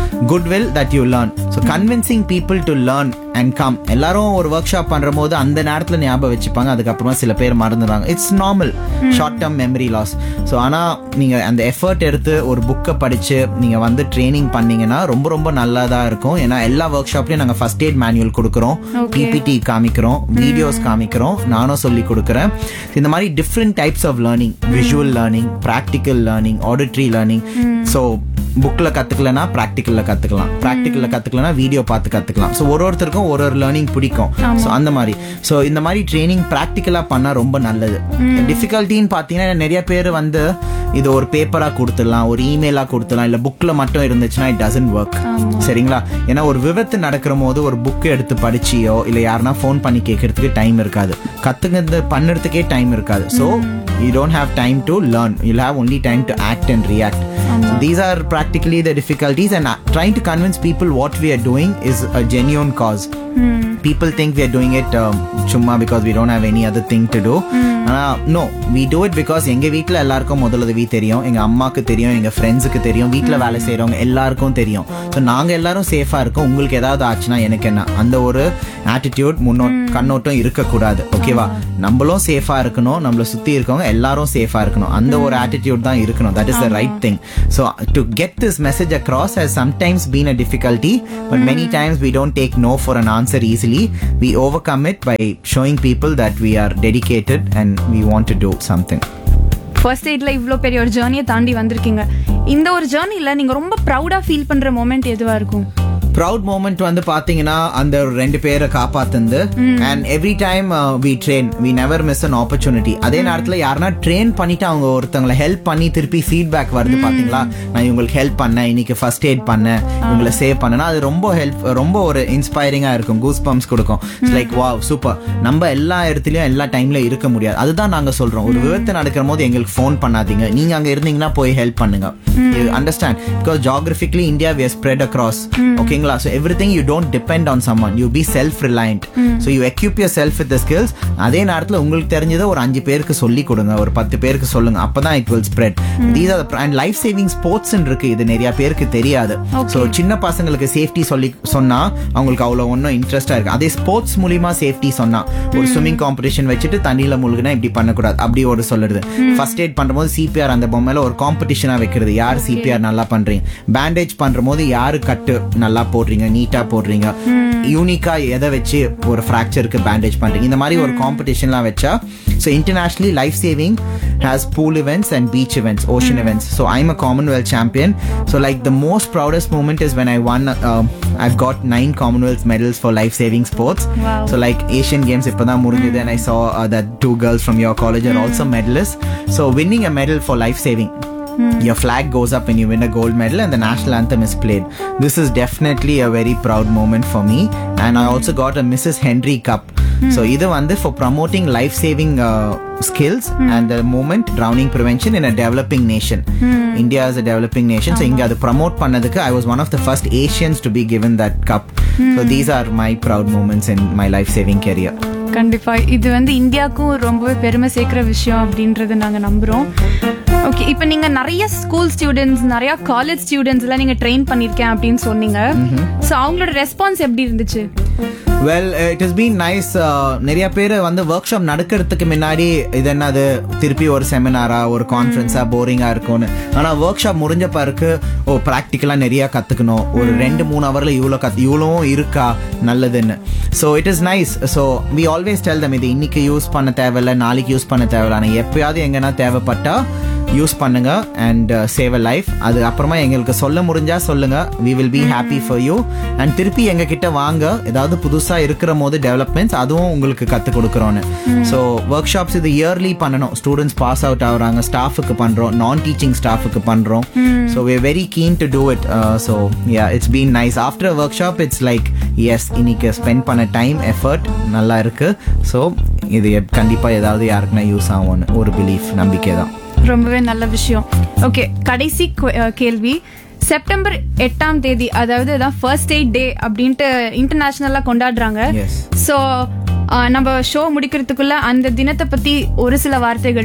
good will that you learn so convincing people to learn and come எல்லாரும் ஒரு ஒர்க் ஷாப் பண்ற போது அந்த நேரத்துல ஞாபகம் வச்சுப்பாங்க அதுக்கப்புறமா சில பேர் மறந்துடுறாங்க it's normal short term memory loss so ஆனா நீங்க அந்த எஃபர்ட் எடுத்து ஒரு புக்கை படிச்சு நீங்க வந்து ட்ரைனிங் பண்ணீங்கன்னா ரொம்ப ரொம்ப நல்லதா இருக்கும் ஏன்னா எல்லா ஒர்க் ஷாப்லயும் நாங்க ஃபர்ஸ்ட் எய்ட் மேனுவல் கொடுக்குறோம் பிபிடி காமிக்கிறோம் வீடியோஸ் காமிக்கிறோம் நானும் சொல்லி கொடுக்குறேன் இந்த மாதிரி different types of learning visual learning practical learning auditory learning so புக்ல கத்துக்கலனா ப்ராக்டிக்கல்ல கத்துக்கலாம் ப்ராக்டிக்கல்ல கத்துக்கலனா வீடியோ பார்த்து கத்துக்கலாம் ஸோ ஒரு ஒருத்தருக்கும் ஒரு ஒரு லேர்னிங் பிடிக்கும் ஸோ அந்த மாதிரி ஸோ இந்த மாதிரி ட்ரைனிங் ப்ராக்டிக்கலா பண்ணா ரொம்ப நல்லது டிஃபிகல்ட்டின்னு பார்த்தீங்கன்னா நிறைய பேர் வந்து இது ஒரு பேப்பரா கொடுத்துடலாம் ஒரு இமெயிலா கொடுத்துடலாம் இல்ல புக்ல மட்டும் இருந்துச்சுன்னா இட் டசன்ட் ஒர்க் சரிங்களா ஏன்னா ஒரு விபத்து நடக்கிற போது ஒரு புக் எடுத்து படிச்சியோ இல்ல யாருன்னா ஃபோன் பண்ணி கேட்கறதுக்கு டைம் இருக்காது கத்துக்கிறது பண்ணுறதுக்கே டைம் இருக்காது so you don't have time to learn you have only time to act and react So these are practically the difficulties, and uh, trying to convince people what we are doing is a genuine cause. People think we are doing it um, chumma because we don't have any other thing to do. Uh, no, we do it because எங்க வீட்ல எல்லாருக்கும் முதலுதவி தெரியும் எங்க அம்மாக்கு தெரியும் எங்க ஃப்ரெண்ட்ஸுக்கு தெரியும் வீட்ல வேலை செய்றவங்க எல்லாருக்கும் தெரியும் ஸோ நாங்க எல்லாரும் சேஃபா இருக்கோம் உங்களுக்கு ஏதாவது ஆச்சுன்னா எனக்கு என்ன அந்த ஒரு ஆட்டிடியூட் முன்னோ கண்ணோட்டம் இருக்கக்கூடாது ஓகேவா நம்மளும் சேஃபா இருக்கணும் நம்மள சுத்தி இருக்கவங்க எல்லாரும் சேஃபா இருக்கணும் அந்த ஒரு ஆட்டிடியூட் தான் இருக்கணும் that is the right thing so to get this message across has sometimes been a difficulty but many times we don't take no for an answer easily we overcome it by showing people that we are dedicated and we want to do something first எய்ட்ல இவ்வளோ பெரிய ஒரு ஜேர்னியை தாண்டி வந்திருக்கீங்க இந்த ஒரு ஜேர்னில நீங்க ரொம்ப ப்ரௌடா ஃபீல் பண்ற மொமெண்ட் எதுவா இருக்கும் ப்ரௌட் மூமெண்ட் வந்து பாத்தீங்கன்னா அந்த ரெண்டு பேரை காப்பாத்துந்து and every time we train we never miss an opportunity அதே நேரத்துல யாருன்னா ட்ரெயின் பண்ணிட்டு அவங்க ஒருத்தவங்களை ஹெல்ப் பண்ணி திருப்பி ஃபீட்பேக் வருது பாத்தீங்களா நான் இவங்களுக்கு ஹெல்ப் பண்ணேன் இன்னைக்கு ஃபர்ஸ்ட் எய்ட் பண்ணேன் இவங்களை சேவ் பண்ணேன்னா அது ரொம்ப ஹெல்ப் ரொம்ப ஒரு இன்ஸ்பைரிங்கா இருக்கும் கூஸ் பம்ப்ஸ் கொடுக்கும் லைக் வா சூப்பர் நம்ம எல்லா இடத்துலயும் எல்லா டைம்ல இருக்க முடியாது அதுதான் நாங்க சொல்றோம் ஒரு விபத்து நடக்கிற போது எங்களுக்கு ஃபோன் பண்ணாதீங்க நீங்க அங்க இருந்தீங்கன்னா போய் ஹெல்ப் பண்ணுங்க understand because geographically India we spread across ஓகேங்களா so everything you don't depend on someone you be self reliant so you equip yourself with skills அதே நேரத்தில் உங்களுக்கு தெரிஞ்சதை ஒரு அஞ்சு பேருக்கு சொல்லி கொடுங்க ஒரு பத்து பேருக்கு சொல்லுங்க அப்பதான் it will spread these are and life saving sports இருக்கு இது நிறைய பேருக்கு தெரியாது ஸோ சின்ன பசங்களுக்கு சேஃப்டி சொல்லி சொன்னா அவங்களுக்கு அவ்வளோ ஒன்றும் இன்ட்ரெஸ்டா இருக்கு அதே ஸ்போர்ட்ஸ் மூலியமா சேஃப்டி சொன்னா ஒரு ஸ்விம்மிங் காம்படிஷன் வச்சுட்டு தண்ணியில முழுகுனா இப்படி பண்ணக்கூடாது அப்படி ஒரு சொல்லுறது ஃபர்ஸ்ட் எய்ட் பண்றபோது சிபிஆர் அந்த பொம்மையில ஒரு காம்படிஷனா வைக்கிறது யார் சிபிஆர் நல்லா பண்றீங்க பேண்டேஜ் பண்ற போது யாரு கட்டு நல்லா போடுறீங்க நீட்டா போடுறீங்க யூனிக்கா எதை வச்சு ஒரு ஃப்ராக்சருக்கு பேண்டேஜ் பண்றீங்க இந்த மாதிரி ஒரு காம்படிஷன்லாம் வச்சா so internationally life saving has pool events and beach events, ocean events. So I'm a Commonwealth champion. So like the most proudest moment is when I won. um I've got nine Commonwealth medals for life saving sports. Wow. So like Asian Games, இப்பதான் முடிஞ்சது and I saw uh, that two girls from your college are also medalists. So winning a medal for life saving. Your flag goes up when you win a gold medal and the national anthem is played. This is definitely a very proud moment for me. And I also got a Mrs. Henry Cup. So இது வந்து for promoting life saving uh, skills and the moment drowning prevention in a developing nation. India is a developing nation. So இங்க அது promote பண்ணதுக்கு I was one of the first Asians to be given that cup. So these are my proud moments in my life saving career. கண்டிப்பா இது வந்து இந்தியாவுக்கும் ரொம்பவே பெருமை சேர்க்கிற விஷயம் அப்படின்றத நாங்க நம்புறோம் ஓகே இப்போ நீங்க நிறைய ஸ்கூல் ஸ்டூடெண்ட்ஸ் நிறைய காலேஜ் ஸ்டூடெண்ட்ஸ் எல்லாம் நீங்க ட்ரெயின் பண்ணிருக்கேன் அப்படின்னு சொன்னீங்க சோ அவங்களோட ரெஸ்பான்ஸ் எப்படி இருந்துச்சு well it is been nice நிறைய பேர் வந்து ஒர்க் ஷாப் நடக்கிறதுக்கு முன்னாடி இது என்னது திருப்பி ஒரு செமினாரா ஒரு கான்ஃபரன்ஸா போரிங்கா இருக்கும்னு ஆனா ஒர்க் ஷாப் முடிஞ்ச பிறகு ஓ ப்ராக்டிக்கலா நிறைய கத்துக்கணும் ஒரு ரெண்டு மூணு ஹவர்ல இவ்வளோ கத் இவ்வளவும் இருக்கா நல்லதுன்னு so it is nice so we always tell them இது இன்னைக்கு யூஸ் பண்ண தேவையில்ல நாளைக்கு யூஸ் பண்ண தேவையில்ல ஆனால் எப்பயாவது எங்கன்னா தேவைப்பட்டா யூஸ் பண்ணுங்க அண்ட் சேவ் அ லைஃப் அது அப்புறமா எங்களுக்கு சொல்ல முடிஞ்சா சொல்லுங்க we will be happy for you அண்ட் திருப்பி எங்க கிட்ட வாங்க ஏதாவது புதுசா இருக்கிற போது டெவலப்மெண்ட்ஸ் அதுவும் உங்களுக்கு கத்து கொடுக்குறோன்னு ஸோ ஒர்க் ஷாப்ஸ் இது இயர்லி பண்ணணும் ஸ்டூடெண்ட்ஸ் பாஸ் அவுட் ஆகுறாங்க ஸ்டாஃபுக்கு பண்றோம் நான் டீச்சிங் ஸ்டாஃபுக்கு பண்றோம் so we very keen to do it so yeah it's been nice after workshop it's like yes இன்னைக்கு ஸ்பெண்ட் பண்ண டைம் எஃபர்ட் நல்லா இருக்கு ஸோ இது எப்- கண்டிப்பா ஏதாவது யாருக்குன்னா யூஸ் ஆகும்னு ஒரு பிலீஃப் நம்பிக்கை தான் ரொம்பவே நல்ல விஷயம் ஓகே கடைசி கொ- அஹ், கேள்வி செப்டம்பர் எட்டாம் தேதி அதாவது தான் ஃபர்ஸ்ட் எய்ட் டே அப்படின்ட்டு இன்டர்நேஷனலா கொண்டாடுறாங்க Yes. ஸோ நம்ம ஷோ முடிக்கிறதுக்குள்ள அந்த தினத்தை பத்தி ஒரு சில வார்த்தைகள்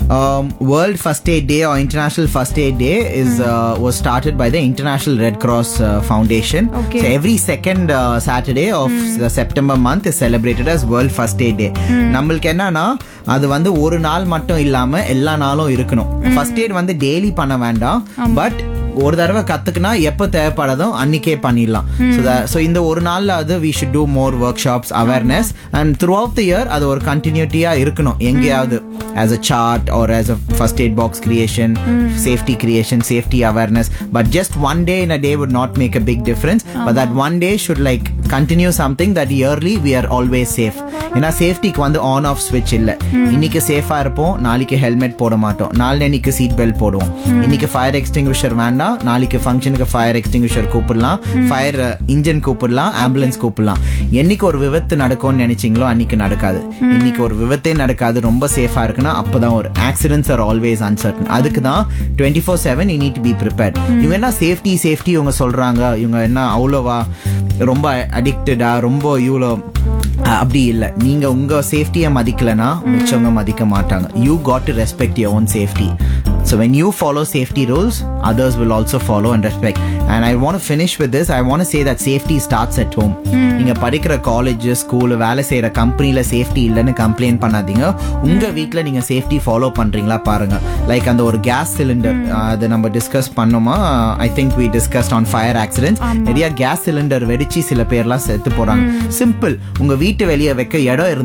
um, World First Aid Day or International First Aid Day is uh, was started by the International Red Cross uh, Foundation. Okay. So every second uh, Saturday of the September month is celebrated as World First Aid Day. நம்மளுக்கு என்னன்னா அது வந்து ஒரு நாள் மட்டும் இல்லாம எல்லா நாளும் இருக்கணும் ஃபர்ஸ்ட் எய்ட் வந்து டெய்லி பண்ண வேண்டாம் பட் ஒரு தடவை கத்துக்கினா எப்போ தேவைப்படாதோ அன்னைக்கே பண்ணிடலாம் ஸோ ஸோ இந்த ஒரு நாள்ல அது we should do more workshops awareness and throughout the year அது ஒரு கண்டினியூட்டியா இருக்கணும் எங்கேயாவது as a chart or as a first aid box creation safety creation safety awareness but just one day in a day would not make a big difference but that one day should like continue something that yearly we are always safe ஏன்னா சேஃப்டிக்கு வந்து on off ஸ்விட்ச் இல்ல இன்னைக்கு சேஃபா இருப்போம் நாளைக்கு helmet போட மாட்டோம் நாளைக்கு சீட் பெல்ட் போடுவோம் இன்னைக்கு ஃபயர் எக்ஸ்டிங்விஷர் வேண்டாம் நாளைக்கு ஃபங்க்ஷனுக்கு ஃபயர் எக்ஸ்டிங்விஷர் கூப்பிடலாம் ஃபயர் இன்ஜின் கூப்பிடலாம் ஆம்புலன்ஸ் கூப்பிடலாம் என்னைக்கு ஒரு விபத்து நடக்கும்னு நினைச்சீங்களோ அன்னைக்கு நடக்காது இன்னைக்கு ஒரு விபத்தே நடக்காது ரொம்ப சேஃபா இருக்குன்னா அப்பதான் ஒரு ஆக்சிடென்ட்ஸ் ஆர் ஆல்வேஸ் அன்சர்டன் அதுக்கு தான் twenty four seven you need be prepared இவங்க என்ன சேஃப்டி சேஃப்டி இவங்க சொல்றாங்க இவங்க என்ன அவ்வளோவா ரொம்ப அடிக்டடா ரொம்ப இவ்வளோ அஹ் அப்படி இல்லை நீங்க உங்க சேஃப்டியை மதிக்கலனா மிச்சவங்க மதிக்க மாட்டாங்க you got to respect your own safety so when you follow safety rules others will also follow and respect and I want finish with this I want say that safety starts at home நீங்க படிக்கிற college school வேலை செய்யற கம்பெனில safety இல்லைன்னு complaint பண்ணாதீங்க உங்க வீட்ல நீங்க சேஃப்டி ஃபாலோ பண்றீங்களா பாருங்க லைக் அந்த ஒரு கேஸ் சிலிண்டர் அதை நம்ம டிஸ்கஸ் பண்ணோமா I think we discussed on fire accident நிறைய கேஸ் சிலிண்டர் வெடிச்சு சில பேர்லாம் செத்து போறாங்க சிம்பிள் உங்க வீட்டு வெளியே வைக்க இடம் இருந்தா